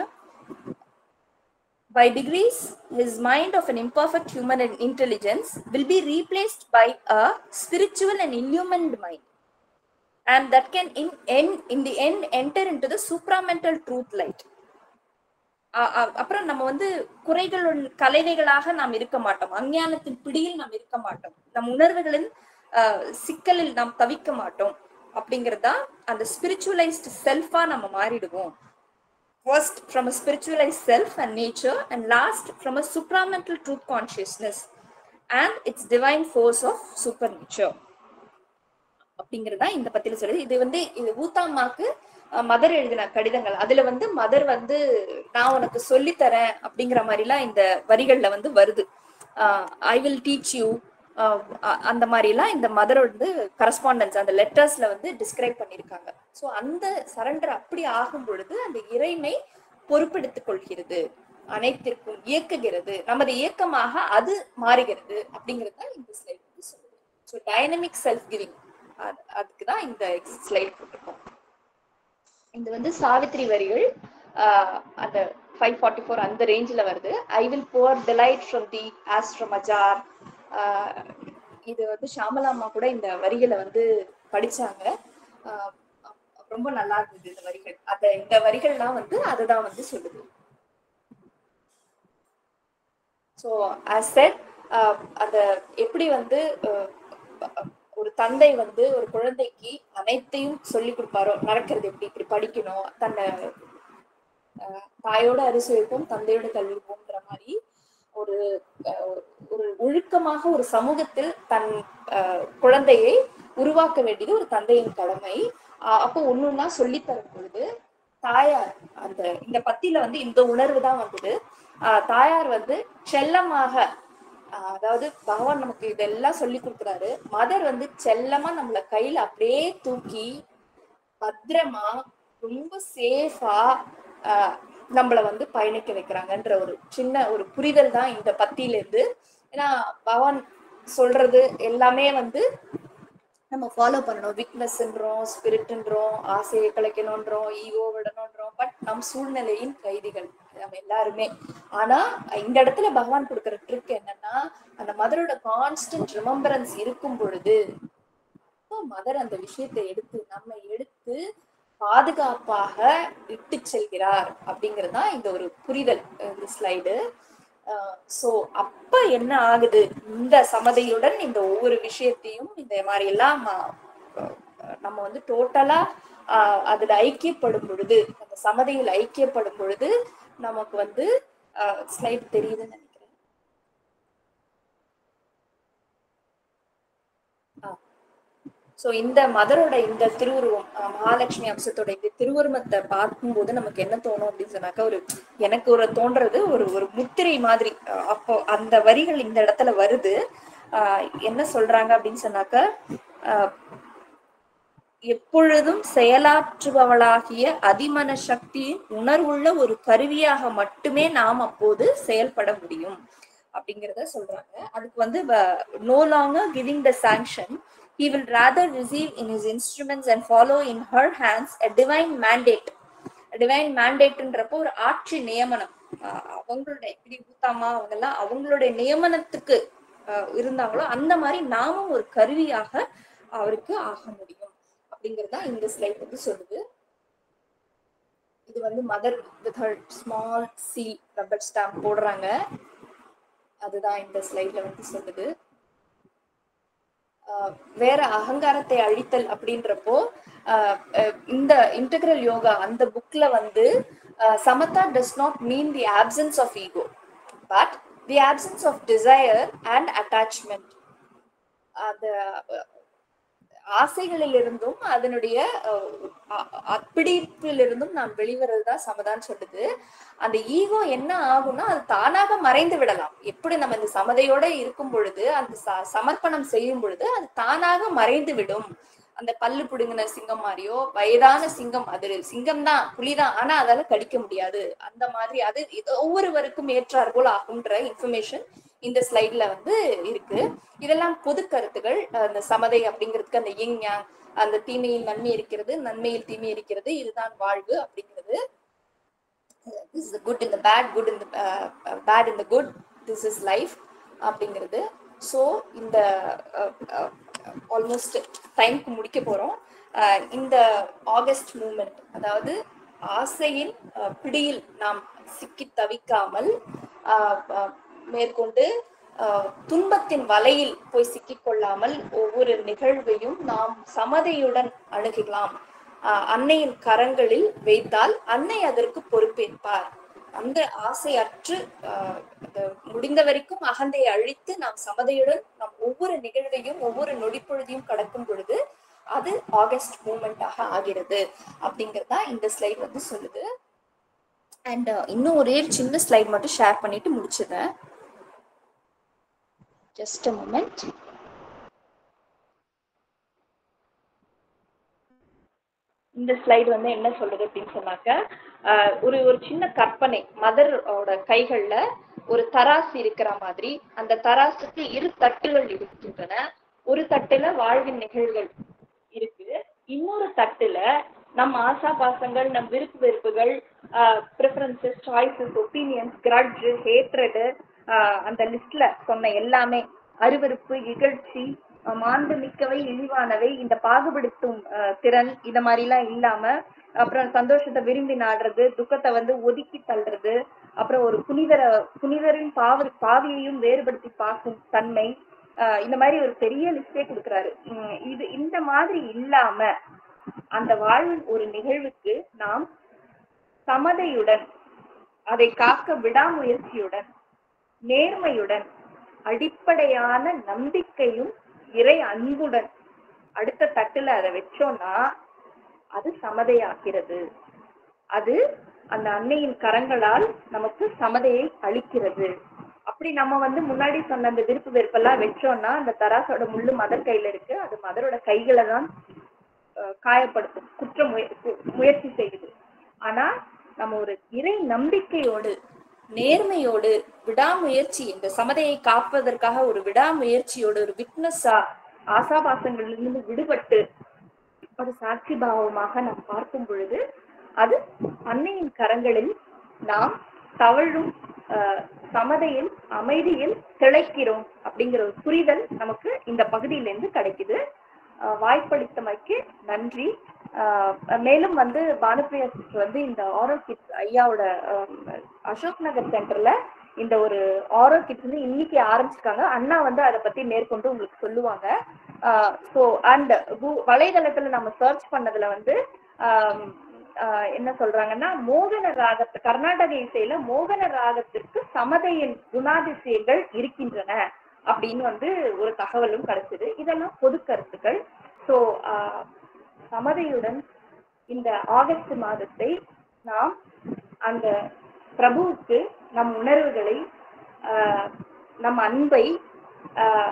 B: by degrees his mind of an imperfect human intelligence will be replaced by a spiritual and illumined mind and that can in end in the end enter into the supramental truth light அ- அ- அப்புறம் நம்ம வந்து குறைகள் கலைவைகளாக நாம் இருக்க மாட்டோம் அஞ்ஞானத்தின் பிடியில் நாம் இருக்க மாட்டோம் நம் உணர்வுகளின் அஹ், சிக்கலில் நாம் தவிக்க மாட்டோம் அப்படிங்கறதா அந்த ஸ்பிரிச்சுவலைஸ்டு செல்ஃபா நம்ம மாறிடுவோம் first from a spiritualized self and nature and last from a supramental truth consciousness and its divine force of supernature அப்படிங்கறதா இந்த பத்தியில சொல்லுது இது வந்து இது ஊத்தாமாக்கு மதர் எழுதின கடிதங்கள் அதுல வந்து மதர் வந்து நான் உனக்கு சொல்லித் தரேன் அப்படிங்கிற மாதிரிலாம் இந்த வரிகள்ல வந்து வருது ஐ வில் டீச் யூ அந்த மாதிரி எல்லாம் இந்த மதர் வந்து கரஸ்பாண்டன்ஸ் அந்த லெட்டர்ஸ்ல வந்து டிஸ்கிரைப் பண்ணியிருக்காங்க ஸோ அந்த சரண்டர் அப்படி ஆகும் பொழுது அந்த இறைமை பொறுப்பெடுத்துக் கொள்கிறது அனைத்திற்கும் இயக்குகிறது நமது இயக்கமாக அது மாறுகிறது அப்படிங்கிறது தான் இந்த ஸ்லைட் வந்து சொல்லுது ஸோ டைனமிக் செல்ஃப் கிவிங் அதுக்கு தான் இந்த ஸ்லைட் போட்டிருக்கோம் இது வந்து சாவித்ரி வரிகள் ஆஹ் அந்த ஃபைவ் ஃபார்ட்டி ஃபோர் அந்த ரேஞ்சில் வருது I will pour delight from thee as from a jar இது வந்து ஷாமலா அம்மா கூட இந்த வரிகளை வந்து படிச்சாங்க ஆஹ் ரொம்ப நல்லா இருந்தது இந்த வரிகள் அத இந்த வரிகள்லாம் வந்து அதை தான் வந்து சொல்லுது ஸோ ஸோ ஆஸ் செட் அந்த எப்படி வந்து அஹ், ஒரு தந்தை வந்து ஒரு குழந்தைக்கு அனைத்தையும் சொல்லி கொடுப்பாரோ நடக்கிறது எப்படி இப்படி படிக்கணும் தன்னை அஹ், தாயோட அரிசி வைப்போம் தந்தையோட கல்வி வைப்போம்ன்ற மாதிரி ஒரு அஹ், ஒரு ஒழுக்கமாக ஒரு சமூகத்தில் தன் அஹ், குழந்தையை உருவாக்க வேண்டியது ஒரு தந்தையின் கடமை அஹ், அப்போ ஒன்னொன்னா சொல்லி தரும் பொழுது தாயார் அந்த இந்த பத்தியில வந்து இந்த உணர்வு தான் வந்தது ஆஹ் தாயார் வந்து செல்லமாக ஆஹ் அதாவது பகவான் நமக்கு இதெல்லாம் சொல்லி கொடுக்குறாரு மதர் வந்து செல்லமா நம்மள கையில அப்படியே தூக்கி பத்திரமா ரொம்ப சேஃபா நம்மள வந்து பயணிக்க வைக்கிறாங்கன்ற ஒரு சின்ன ஒரு புரிதல் தான் இந்த பத்தியில இருந்து ஏன்னா பகவான் சொல்றது எல்லாமே வந்து நம்ம ஃபாலோ பண்ணணும் வீக்னஸ்ன்றோம் ஸ்பிரிட்ன்றோம் ஆசையை கலைக்கணும்ன்றோம் ஈகோ விடணும்ன்றோம் பட் நம் சூழ்நிலையின் கைதிகள் நம்ம எல்லாருமே ஆனா இந்த இடத்துல பகவான் கொடுக்குற ட்ரிக் என்னன்னா அந்த மதரோட கான்ஸ்டன்ட் ரிமம்பரன்ஸ் இருக்கும் பொழுது மதர் அந்த விஷயத்தை எடுத்து நம்ம எடுத்து பாதுகாப்பாக இட்டு செல்கிறார் அப்படிங்கிறது தான் இந்த ஒரு புரிதல் இந்த ஸ்லைடு ஸோ அப்ப என்ன ஆகுது இந்த சமதையுடன் இந்த ஒவ்வொரு விஷயத்தையும் இந்த மாதிரி எல்லாம் அஹ், நம்ம வந்து டோட்டலா அதுல ஐக்கியப்படும் பொழுது அந்த சமதையில் ஐக்கியப்படும் பொழுது நமக்கு வந்து ஸ்லைட் தெரியுதுன்னு நினைக்கிறேன் ஸோ இந்த மதரோட இந்த திருவுருவம் அஹ், மகாலட்சுமி அம்சத்தோட இந்த திருவுருவத்தை பார்க்கும்போது நமக்கு என்ன தோணும் அப்படின்னு சொன்னாக்கா ஒரு எனக்கு ஒரு தோன்றது ஒரு ஒரு முத்திரை மாதிரி அஹ், அப்போ அந்த வரிகள் இந்த இடத்துல வருது அஹ், என்ன சொல்றாங்க அப்படின்னு சொன்னாக்கா அஹ், எப்பொழுதும் செயலாற்றுபவளாகிய அதிமன சக்தியின் உணர்வுள்ள ஒரு கருவியாக மட்டுமே நாம் அப்போது செயல்பட முடியும் அப்படிங்கிறத சொல்றாங்க அதுக்கு வந்து no longer giving the sanction he will rather receive in his instruments and follow in her hands a divine mandate a divine mandateன்றப்போ ஒரு ஆட்சி நியமனம் ஆஹ் அவங்களுடைய இப்படி ஊத்தாமா அவங்க எல்லாம் அவங்களுடைய நியமனத்துக்கு ஆஹ் இருந்தாங்களோ அந்த மாதிரி நாமும் ஒரு கருவியாக அவருக்கு ஆக முடியும் அப்படிங்கறதா இந்த ஸ்லைட் வந்து சொல்லுது இது வந்து Mother with her small C rubber stamp போடுறாங்க அதுதான் இந்த ஸ்லைட்ல வந்து சொல்லுது ஆஹ் வேற அகங்காரத்தை அழித்தல் அப்படின்றப்போ ஆஹ் அஹ் இந்த இன்டெகிரல் யோகா அந்த புக்ல வந்து samata does not mean the absence of ego but the absence of desire and attachment அந்த அஹ், ஆசைகளிலிருந்தும் அதனுடைய அஹ், அ- அப்பிடிப்பிலிருந்தும் நாம் வெளிவரதுதான் சமதான்னு சொல்லுது அந்த ஈகோ என்ன ஆகும்னா அது தானாக மறைந்து விடலாம் எப்படி நம்ம இந்த சமதையோட இருக்கும் பொழுது அந்த ச- சமர்ப்பணம் செய்யும் பொழுது அது தானாக மறைந்து விடும் அந்த பல்லு புடுங்கின சிங்கம் மாதிரியோ வயதான சிங்கம் அது சிங்கம் தான் புலிதான் ஆனா அதால கடிக்க முடியாது அந்த மாதிரி அது இது ஒவ்வொருவருக்கும் ஏற்றாற்போல் ஆகுன்ற இன்ஃபர்மேஷன் இந்த ஸ்லைட்ல வந்து இருக்கு இதெல்லாம் பொது கருத்துகள் அந்த சமதை அப்படிங்கிறதுக்கு அந்த யிங் யாங் அந்த தீமையில் நன்மை இருக்கிறது நன்மையில் தீமை இருக்கிறது இதுதான் வாழ்வு அப்படிங்கிறது this is good in the bad good in the bad in the good this is life அப்படிங்கிறது ஸோ இந்த ஆல்மோஸ்ட் டைம்க்கு முடிக்க போறோம் அஹ், இந்த ஆகஸ்ட் மூமெண்ட் அதாவது ஆசையின் அஹ், பிடியில் நாம் சிக்கி தவிக்காமல் அஹ், அஹ், மேற்கொண்டு அஹ், துன்பத்தின் வலையில் போய் சிக்கிக்கொள்ளாமல் ஒவ்வொரு நிகழ்வையும் நாம் சமதையுடன் அணுகலாம் ஆஹ் அன்னையின் கரங்களில் வைத்தால் அன்னை அதற்கு பொறுப்பேற்பார் அந்த ஆசையற்று ஆஹ் அந்த முடிந்த வரைக்கும் அகந்தையை அழித்து நாம் சமதையுடன் நாம் ஒவ்வொரு நிகழ்வையும் ஒவ்வொரு நொடிப்பொழுதையும் கடக்கும் பொழுது அது ஆகஸ்ட் மூமெண்டாக ஆகிறது அப்படிங்கறதா இந்த ஸ்லைட் வந்து சொல்லுது அண்ட் இன்னும் ஒரே ஒரு சின்ன ஸ்லைட் மட்டும் ஷேர் பண்ணிட்டு முடிச்சிடுறேன் ஜஸ்ட் அ மூமெண்ட் இந்த ஸ்லைடு வந்து என்ன சொல்றது அப்படின்னு சொன்னாக்க ஆஹ் ஒரு ஒரு சின்ன கற்பனை மதரோட கைகள்ல ஒரு தராசு இருக்கிற மாதிரி அந்த தராசுக்கு இரு தட்டுகள் இருக்கின்றன ஒரு தட்டுல வாழ்வின் நிகழ்வுகள் இருக்கு இன்னொரு தட்டுல நம் ஆசா பாசங்கள் நம் விருப்பு வெறுப்புகள் preferences choices opinions grudge hatred அந்த லிஸ்ட்ல சொன்ன எல்லாமே அருவருப்பு இகழ்ச்சி அஹ் மாண்பு மிக்கவை இழிவானவை இந்த பாகுபடுத்தும் அஹ், திறன் இந்த மாதிரி எல்லாம் இல்லாம அப்புறம் சந்தோஷத்தை விரும்பி நாடுறது துக்கத்தை வந்து ஒதுக்கி தள்ளுறது
C: அப்புறம் ஒரு புனிதர புனிதரின் பாவ பாவியையும் வேறுபடுத்தி பார்க்கும் தன்மை ஆஹ் இந்த மாதிரி ஒரு பெரிய லிஸ்டே கொடுக்குறாரு உம் இது இந்த மாதிரி இல்லாம அந்த வாழ்வின் ஒரு நிகழ்வுக்கு நாம் சமதையுடன் அதை காக்க விடாமுயற்சியுடன் நேர்மையுடன் அடிப்படையான நம்பிக்கையும் இறை அன்புடன் அடுத்த தட்டுல அதை வச்சோம்னா அது சமதையாகிறது அது அந்த அன்னையின் கரங்களால் நமக்கு சமதையை அளிக்கிறது அப்படி நம்ம வந்து முன்னாடி சொன்ன அந்த விருப்பு வெறுப்பெல்லாம் வச்சோம்னா அந்த தராசோட முள்ளு மதர் கையில இருக்கு அது மதரோட கைகளை தான் அஹ், காயப்படுத்தும் குற்ற முய- கு- முயற்சி செய்யுது ஆனா நம்ம ஒரு இறை நம்பிக்கையோடு நேர்மையோடு விடாமுயற்சி இந்த சமதையை காப்பதற்காக ஒரு விடாமுயற்சியோடு ஒரு விட்னஸா ஆசாபாசங்களிலிருந்து விடுபட்டு ஒரு சாட்சி பாவமாக நாம் பார்க்கும் பொழுது அது அன்னையின் கரங்களில் நாம் தவழும் ஆஹ், சமதையில் அமைதியில் திளைக்கிறோம் அப்படிங்கிற ஒரு புரிதல் நமக்கு இந்த பகுதியிலிருந்து கிடைக்குது ஆஹ், வாய்ப்பளித்தமைக்கு நன்றி ஆஹ், மேலும் வந்து பானுப்பிரியா sister வந்து இந்த ஆரோ கிட்ஸ் ஐயாவோட ஆம், அசோக் நகர் சென்டர்ல இந்த ஒரு ஆரோ கிட்ஸ் வந்து இன்னைக்கு ஆரம்பிச்சிருக்காங்க அண்ணா வந்து அதை பத்தி மேற்கொண்டு உங்களுக்கு சொல்லுவாங்க ஸோ அண்ட் வலைதளத்துல நம்ம சர்ச் பண்ணதுல வந்து ஆம், ஆஹ் என்ன சொல்றாங்கன்னா மோகன ராகத்து கர்நாடக இசையில மோகன ராகத்திற்கு சமதையின் குணாதிசயங்கள் இருக்கின்றன அப்படின்னு வந்து ஒரு தகவலும் கிடைச்சது இதெல்லாம் பொது கருத்துக்கள் ஸோ சமதையுடன் இந்த ஆகஸ்ட் மாதத்தை நாம் அந்த பிரபுவுக்கு நம் உணர்வுகளை ஆஹ் நம் அன்பை ஆஹ்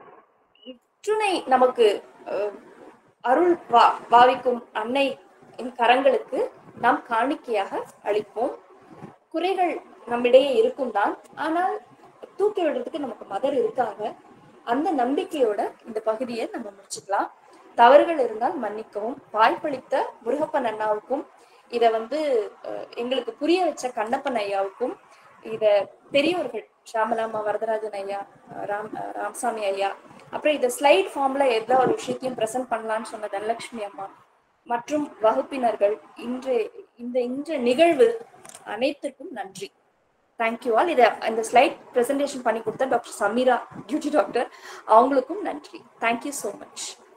C: இற்றுணை நமக்கு ஆஹ் அருள் வா பாவிக்கும் அன்னை என் கரங்களுக்கு நாம் காணிக்கையாக அளிப்போம் குறைகள் நம்மிடையே இருக்கும் தான் ஆனால் தூக்கி விடுறதுக்கு நமக்கு மதர் இருக்காங்க அந்த நம்பிக்கையோட இந்த பகுதியை நம்ம முடிச்சுக்கலாம் தவறுகள் இருந்தால் மன்னிக்கவும் வாய்ப்பளித்த முருகப்பன் அண்ணாவுக்கும் இதை வந்து அஹ், எங்களுக்கு புரிய வச்ச கண்ணப்பன் ஐயாவுக்கும் இத பெரியவர்கள் ஷாமலாமா வரதராஜன் ஐயா அஹ், ராம் அஹ், ராமசாமி ஐயா அப்புறம் இதை ஸ்லைட் ஃபார்ம்ல எந்த ஒரு விஷயத்தையும் ப்ரெசென்ட் பண்ணலாம்னு சொன்ன தனலட்சுமி அம்மா மற்றும் வகுப்பினர்கள் இன்று இந்த இன்று நிகழ்வு அனைத்துக்கும் நன்றி தேங்க்யூ ஆல் இதை இந்த ஸ்லைட் ப்ரெசன்டேஷன் பண்ணி கொடுத்த டாக்டர் சமீரா டியூட்டி டாக்டர் அவங்களுக்கும் நன்றி தேங்க்யூ ஸோ மச்